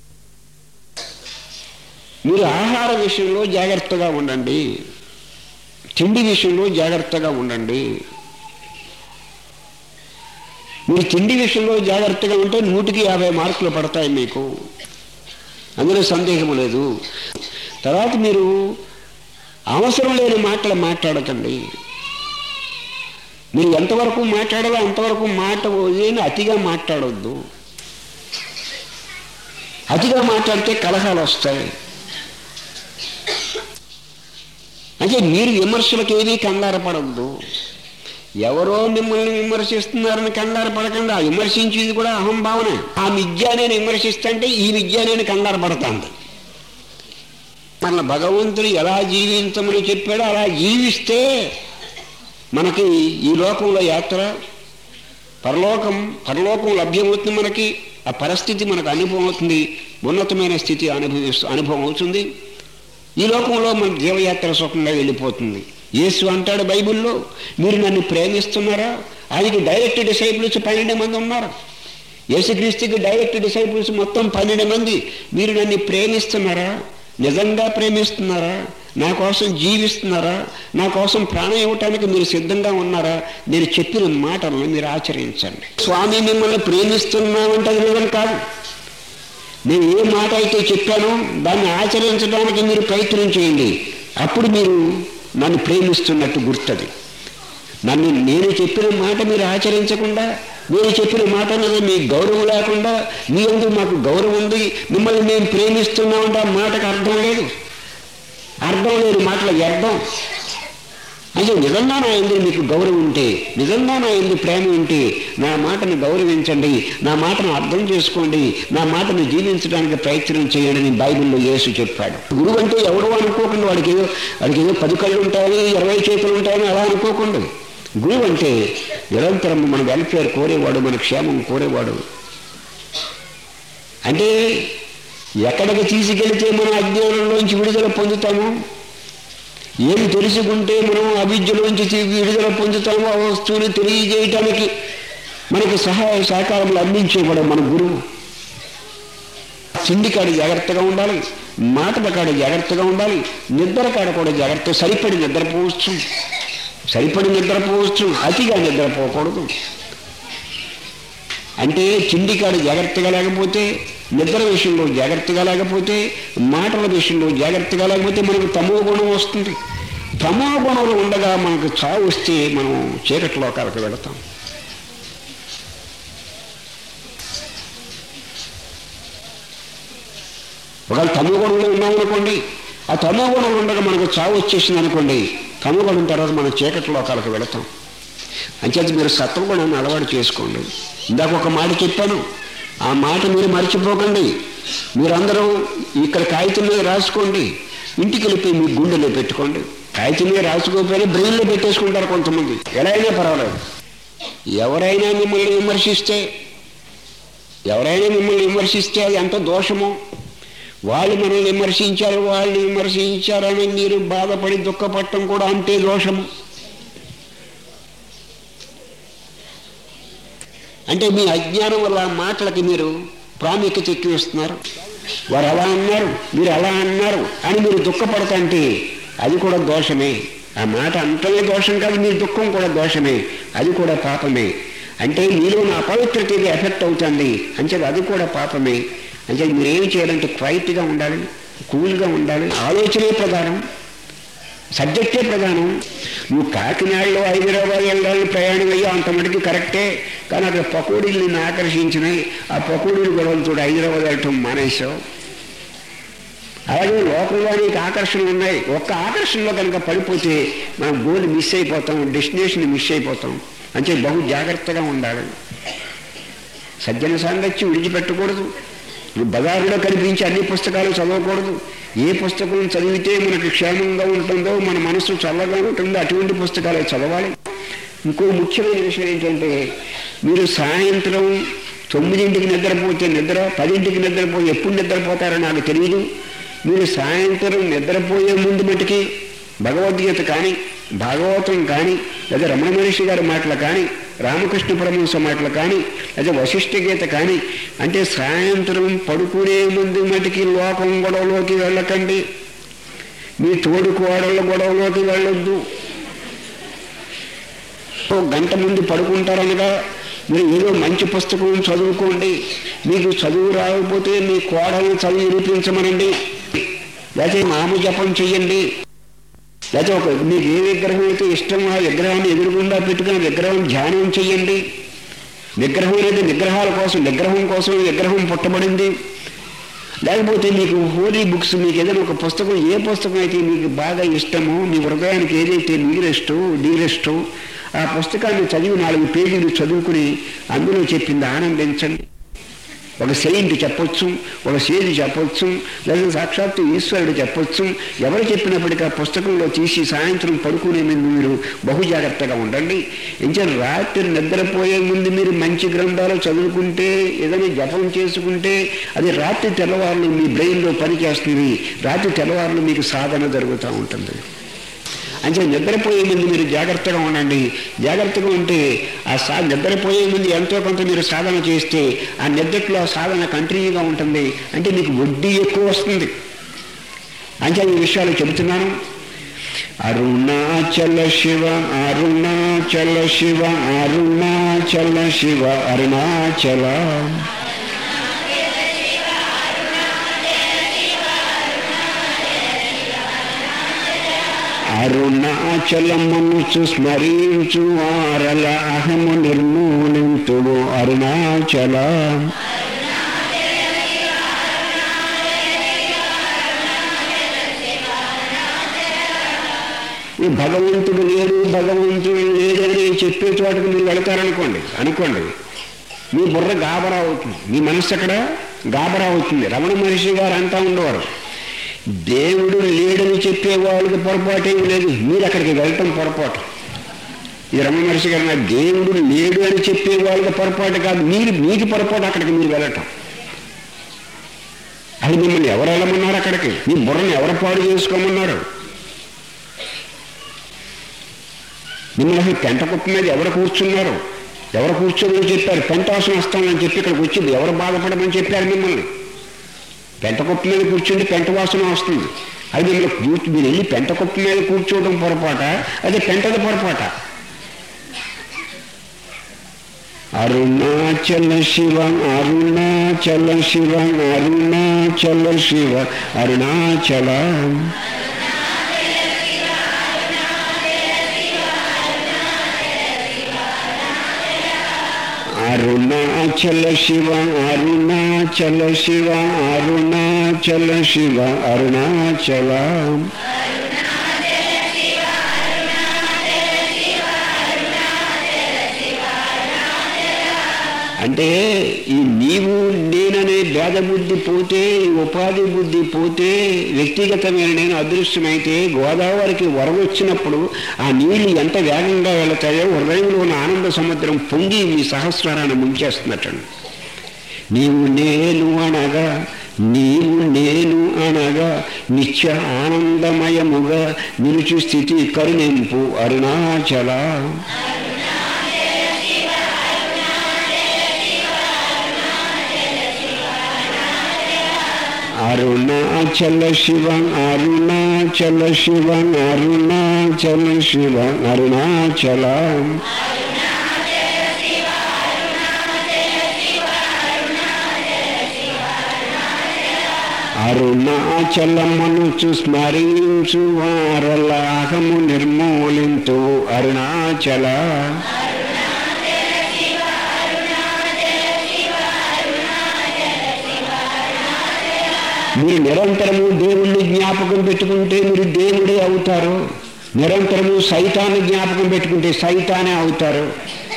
మీరు ఆహార విషయంలో జాగ్రత్తగా ఉండండి తిండి విషయంలో జాగ్రత్తగా ఉండండి మీరు తిండి విషయంలో జాగ్రత్తగా ఉంటే నూటికి యాభై మార్కులు పడతాయి మీకు అందులో సందేహం లేదు తర్వాత మీరు అవసరం లేని మాటలు మాట్లాడకండి మీరు ఎంతవరకు మాట్లాడాలో అంతవరకు మాట వదిలేని అతిగా మాట్లాడొద్దు అతిగా మాట్లాడితే కలహాలు వస్తాయి అంటే మీరు విమర్శలకు ఏమీ కంగారు పడద్దు ఎవరో మిమ్మల్ని విమర్శిస్తున్నారని కంగారు పడకండి ఆ విమర్శించేది కూడా అహంభావన ఆ విద్య నేను విమర్శిస్తుంటే ఈ విద్య నేను కంగారు పడతాను మన భగవంతుడు ఎలా జీవించమని చెప్పాడో అలా జీవిస్తే మనకి ఈ లోకంలో యాత్ర పరలోకం పరలోకం లభ్యమవుతుంది మనకి ఆ పరిస్థితి మనకు అనుభవం అవుతుంది ఉన్నతమైన స్థితి అనుభవిస్తూ అనుభవం అవుతుంది ఈ లోకంలో మన జీవయాత్ర సుఖంగా వెళ్ళిపోతుంది యేసు అంటాడు బైబిల్లో మీరు నన్ను ప్రేమిస్తున్నారా ఆయనకి డైరెక్ట్ డిసైపుల్స్ పన్నెండు మంది ఉన్నారు యేసుక్రీస్తుకి డైరెక్ట్ డిసైపుల్స్ మొత్తం పన్నెండు మంది మీరు నన్ను ప్రేమిస్తున్నారా నిజంగా ప్రేమిస్తున్నారా నా కోసం జీవిస్తున్నారా నా కోసం ప్రాణం ఇవ్వటానికి మీరు సిద్ధంగా ఉన్నారా నేను చెప్పిన మాటలను మీరు ఆచరించండి స్వామి మిమ్మల్ని ప్రేమిస్తున్నామంటే అది నిజం కాదు నేను ఏ మాట అయితే చెప్పానో దాన్ని ఆచరించడానికి మీరు ప్రయత్నం చేయండి అప్పుడు మీరు నన్ను ప్రేమిస్తున్నట్టు గుర్తది నన్ను నేను చెప్పిన మాట మీరు ఆచరించకుండా నేను చెప్పిన మాట మీద మీకు గౌరవం లేకుండా మీ అందరూ మాకు గౌరవం ఉంది మిమ్మల్ని మేము ప్రేమిస్తున్నామంటే ఆ మాటకు అర్థం లేదు అర్థం లేని మాటల వ్యర్థం అంటే నిజంగా నా ఎందుకు మీకు గౌరవం ఉంటే నిజంగా నా ఎందుకు ప్రేమ ఉంటే నా మాటను గౌరవించండి నా మాటను అర్థం చేసుకోండి నా మాటను జీవించడానికి ప్రయత్నం చేయండి అని బైబిల్లో యేసు చెప్పాడు గురువు అంటే ఎవడో అనుకోకుండా వాడికి ఏదో వాడికి ఏదో పది కళ్ళు ఉంటాయని ఇరవై చేతులు ఉంటాయని అలా అనుకోకుండా గురువు అంటే నిరంతరం మన వెల్ఫేర్ కోరేవాడు మన క్షేమం కోరేవాడు అంటే ఎక్కడికి తీసుకెళ్తే మనం అజ్ఞానంలోంచి విడుదల పొందుతాము ఏం తెలుసుకుంటే మనం అవిద్యలోంచి తీ- విడుదల పొందుతామో ఆ వస్తువుని తెలియజేయటానికి మనకి సహాయ సహకారములు అందించేవాడు మన గురువు తిండి కాడ జాగ్రత్తగా ఉండాలి మాటల కాడ జాగ్రత్తగా ఉండాలి నిద్ర కాడ కూడా జాగ్రత్త సరిపడి నిద్రపోవచ్చు సరిపడి నిద్రపోవచ్చు అతిగా నిద్రపోకూడదు అంటే తిండి కాడ జాగ్రత్తగా లేకపోతే నిద్ర విషయంలో జాగ్రత్తగా లేకపోతే మాటల విషయంలో జాగ్రత్తగా లేకపోతే మనకు తమో గుణం వస్తుంది తమో గుణంలో ఉండగా మనకు చావు వస్తే మనం చీకటి లోకాలకు వెళతాం ఒకవేళ తమో గుణంలో ఉన్నామనుకోండి ఆ తమో గుణంలో ఉండగా మనకు చావు వచ్చేసింది అనుకోండి తమో గుణం తర్వాత మనం చీకటి లోకాలకు వెళతాం అంచేత మీరు సత్వగుణాన్ని అలవాటు చేసుకోండి ఇందాక ఒక మాట చెప్పాను ఆ మాట మీరు మర్చిపోకండి మీరందరూ ఇక్కడ కాగితం మీద రాసుకోండి ఇంటికి వెళ్ళిపోయి మీ గుండెలో పెట్టుకోండి కాగితం మీద రాసుకోకపోయినా బ్రెయిన్లో పెట్టేసుకుంటారు కొంతమంది ఎలా అయినా పర్వాలేదు ఎవరైనా మిమ్మల్ని విమర్శిస్తే ఎవరైనా మిమ్మల్ని విమర్శిస్తే అది ఎంత దోషమో వాళ్ళు మనల్ని విమర్శించారు వాళ్ళు విమర్శించారని మీరు బాధపడి దుఃఖపడటం కూడా అంతే దోషము అంటే మీ అజ్ఞానం వల్ల ఆ మాటలకి మీరు ప్రాముఖ్యత ఎక్కువ ఇస్తున్నారు వారు అలా అన్నారు మీరు అలా అన్నారు అని మీరు దుఃఖపడతంటే అది కూడా దోషమే ఆ మాట అంతమే దోషం కాదు మీ దుఃఖం కూడా దోషమే అది కూడా పాపమే అంటే మీలో నా అపవిత్రతకి ఎఫెక్ట్ అవుతుంది అంటే అది కూడా పాపమే అంటే మీరు ఏం చేయాలంటే క్వైట్గా ఉండాలి కూల్గా ఉండాలి ఆలోచనే ప్రధానం సబ్జెక్టే ప్రధానం నువ్వు కాకినాడలో హైదరాబాద్ వెళ్ళాలని ప్రయాణం అయ్యా అంత మటుకు కరెక్టే కానీ అక్కడ పకోడీలు నిన్ను ఆకర్షించినాయి ఆ పకోడీలు గొడవలతో హైదరాబాద్ వెళ్ళటం మానేశావు అలాగే లోకంలో నీకు ఆకర్షణలు ఉన్నాయి ఒక్క ఆకర్షణలో కనుక పడిపోతే మనం గోల్ మిస్ అయిపోతాం డెస్టినేషన్ మిస్ అయిపోతాం అంటే బహు జాగ్రత్తగా ఉండాలి సజ్జన సాంగత్యం విడిచిపెట్టకూడదు నువ్వు బజారులో కనిపించే అన్ని పుస్తకాలు చదవకూడదు ఏ పుస్తకం చదివితే మనకు క్షేమంగా ఉంటుందో మన మనసు చల్లగా ఉంటుందో అటువంటి పుస్తకాలే చదవాలి ఇంకో ముఖ్యమైన విషయం ఏంటంటే మీరు సాయంత్రం తొమ్మిదింటికి నిద్రపోతే నిద్ర పదింటికి నిద్రపోయి ఎప్పుడు నిద్రపోతారో నాకు తెలియదు మీరు సాయంత్రం నిద్రపోయే ముందు మటుకి భగవద్గీత కానీ భాగవతం కానీ లేదా రమణ మహర్షి గారి మాటలు కానీ రామకృష్ణ పరమహంస మాటలు కానీ లేదా వశిష్ఠ గీత కానీ అంటే సాయంత్రం పడుకునే ముందు మటుకి లోకం గొడవలోకి వెళ్ళకండి మీ తోడు కోడళ్ళ గొడవలోకి వెళ్ళొద్దు ఓ గంట ముందు పడుకుంటారనగా మీరు ఏదో మంచి పుస్తకం చదువుకోండి మీకు చదువు రాకపోతే మీ కోడల్ని చదువు నిరూపించమనండి లేకపోతే నామ జపం చెయ్యండి లేకపోతే ఒక మీకు ఏ విగ్రహం అయితే ఇష్టమో ఆ విగ్రహాన్ని ఎదురుగుండా పెట్టుకుని విగ్రహం ధ్యానం చెయ్యండి విగ్రహం అనేది విగ్రహాల కోసం విగ్రహం కోసం విగ్రహం పుట్టబడింది లేకపోతే మీకు హోలీ బుక్స్ మీకు ఏదైనా ఒక పుస్తకం ఏ పుస్తకం అయితే మీకు బాగా ఇష్టమో మీ హృదయానికి ఏదైతే నీరెస్టో డీరెస్టో ఆ పుస్తకాన్ని చదివి నాలుగు పేజీలు చదువుకుని అందులో చెప్పింది ఆనందించండి ఒక సెయింట్ చెప్పొచ్చు ఒక సేది చెప్పొచ్చు లేదా సాక్షాత్తు ఈశ్వరుడు చెప్పొచ్చు ఎవరు చెప్పినప్పటికీ ఆ పుస్తకంలో తీసి సాయంత్రం పడుకునే ముందు మీరు బహు జాగ్రత్తగా ఉండండి ఇంకా రాత్రి నిద్రపోయే ముందు మీరు మంచి గ్రంథాలు చదువుకుంటే ఏదైనా జపం చేసుకుంటే అది రాత్రి తెల్లవారులు మీ బ్రెయిన్లో పనిచేస్తుంది రాత్రి తెల్లవారులు మీకు సాధన జరుగుతూ ఉంటుంది అంటే నిద్రపోయే ముందు మీరు జాగ్రత్తగా ఉండండి జాగ్రత్తగా ఉంటే ఆ సా నిద్రపోయే ముందు ఎంతో కొంత మీరు సాధన చేస్తే ఆ నిద్రలో ఆ సాధన కంటిన్యూగా ఉంటుంది అంటే మీకు వడ్డీ ఎక్కువ వస్తుంది అంటే ఈ విషయాలు చెబుతున్నాను అరుణాచల శివ అరుణాచల శివ అరుణాచల శివ అరుణాచల అరుణాచలమును స్మరించు వారల అహము నిర్మూలింతుడు అరుణాచల ఈ భగవంతుడు లేడు భగవంతుడు లేదని చెప్పే చోటకు మీరు వెళతారనుకోండి అనుకోండి మీ బుర్ర గాబరా అవుతుంది మీ మనస్సు అక్కడ గాబరా అవుతుంది రమణ మహర్షి గారు అంతా ఉండేవారు దేవుడు లేడని చెప్పే వాళ్ళకి పొరపాటు ఏమి లేదు మీరు అక్కడికి వెళ్ళటం పొరపాటు ఈ రమణ మహర్షి గారు అన్నారు, దేవుడు లేడు అని చెప్పే వాళ్ళకి పొరపాటు కాదు మీరు మీకు పొరపాటు అక్కడికి మీరు వెళ్ళటం అది మిమ్మల్ని ఎవరు వెళ్ళమన్నారు అక్కడికి మీ బుర్రని ఎవరు పాడు చేసుకోమన్నారు మిమ్మల్ని అసలు పెంట కుప్ప మీద ఎవరు కూర్చున్నారు ఎవరు కూర్చోమని చెప్పారు పెంటాసనం వస్తామని చెప్పి ఇక్కడికి వచ్చింది ఎవరు బాధపడమని చెప్పారు మిమ్మల్ని పెంట కుప్ప మీద కూర్చుంటే పెంట వాసన వస్తుంది అది మిమ్మల్ని కూర్చు మీరు వెళ్ళి పెంట కుప్ప మీద కూర్చోవడం పొరపాట అదే పెంటది పొరపాట అరుణాచల శివ అరుణాచల శివ అరుణాచల శివ అరుణాచల అరుణాచల శివ అరుణాచల శివ అరుణాచల శివ అరుణాచల అంటే ఈ నీవు నేననే భేద బుద్ధి పోతే ఈ ఉపాధి బుద్ధి పోతే వ్యక్తిగతమైన నేను అదృశ్యమైతే గోదావరికి వరద వచ్చినప్పుడు ఆ నీళ్లు ఎంత వేగంగా వెళతాయో హృదయంలో ఉన్న ఆనంద సముద్రం పొంగి మీ సహస్రాన్ని ముంచేస్తున్నట్టండి నీవు నేను అనగా నీవు నేను అనగా నిత్య ఆనందమయముగా నిలుచు స్థితి కరుణింపు అరుణాచల అరుణాచల అరుణాచల శివ అరుణాచల శివ అరుణాచల శివ అరుణాచల అరుణాచలమును స్మరించు వారలాహము నిర్మూలింతు అరుణాచల మీరు నిరంతరము దేవుణ్ణి జ్ఞాపకం పెట్టుకుంటే మీరు దేవుడే అవుతారు నిరంతరము సైతాన్ని జ్ఞాపకం పెట్టుకుంటే సైతానే అవుతారు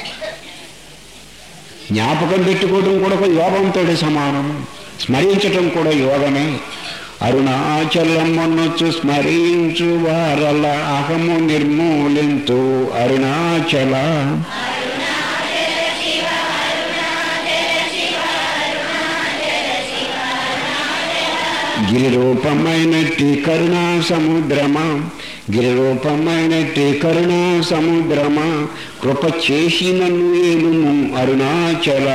జ్ఞాపకం పెట్టుకోవడం కూడా ఒక యోగంతో సమానం స్మరించటం కూడా యోగమే అరుణాచలమునొచ్చు స్మరించు వారల అహము నిర్మూలింతు అరుణాచల గిరిరూపమైనట్టి కరుణా సముద్రమా గిరిరూపమైనట్టి కరుణా సముద్రమా కృప చేసి నన్ను ఏలుము Arunachala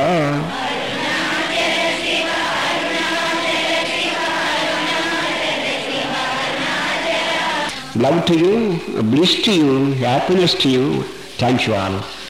love to you bliss to you happiness to you thank you all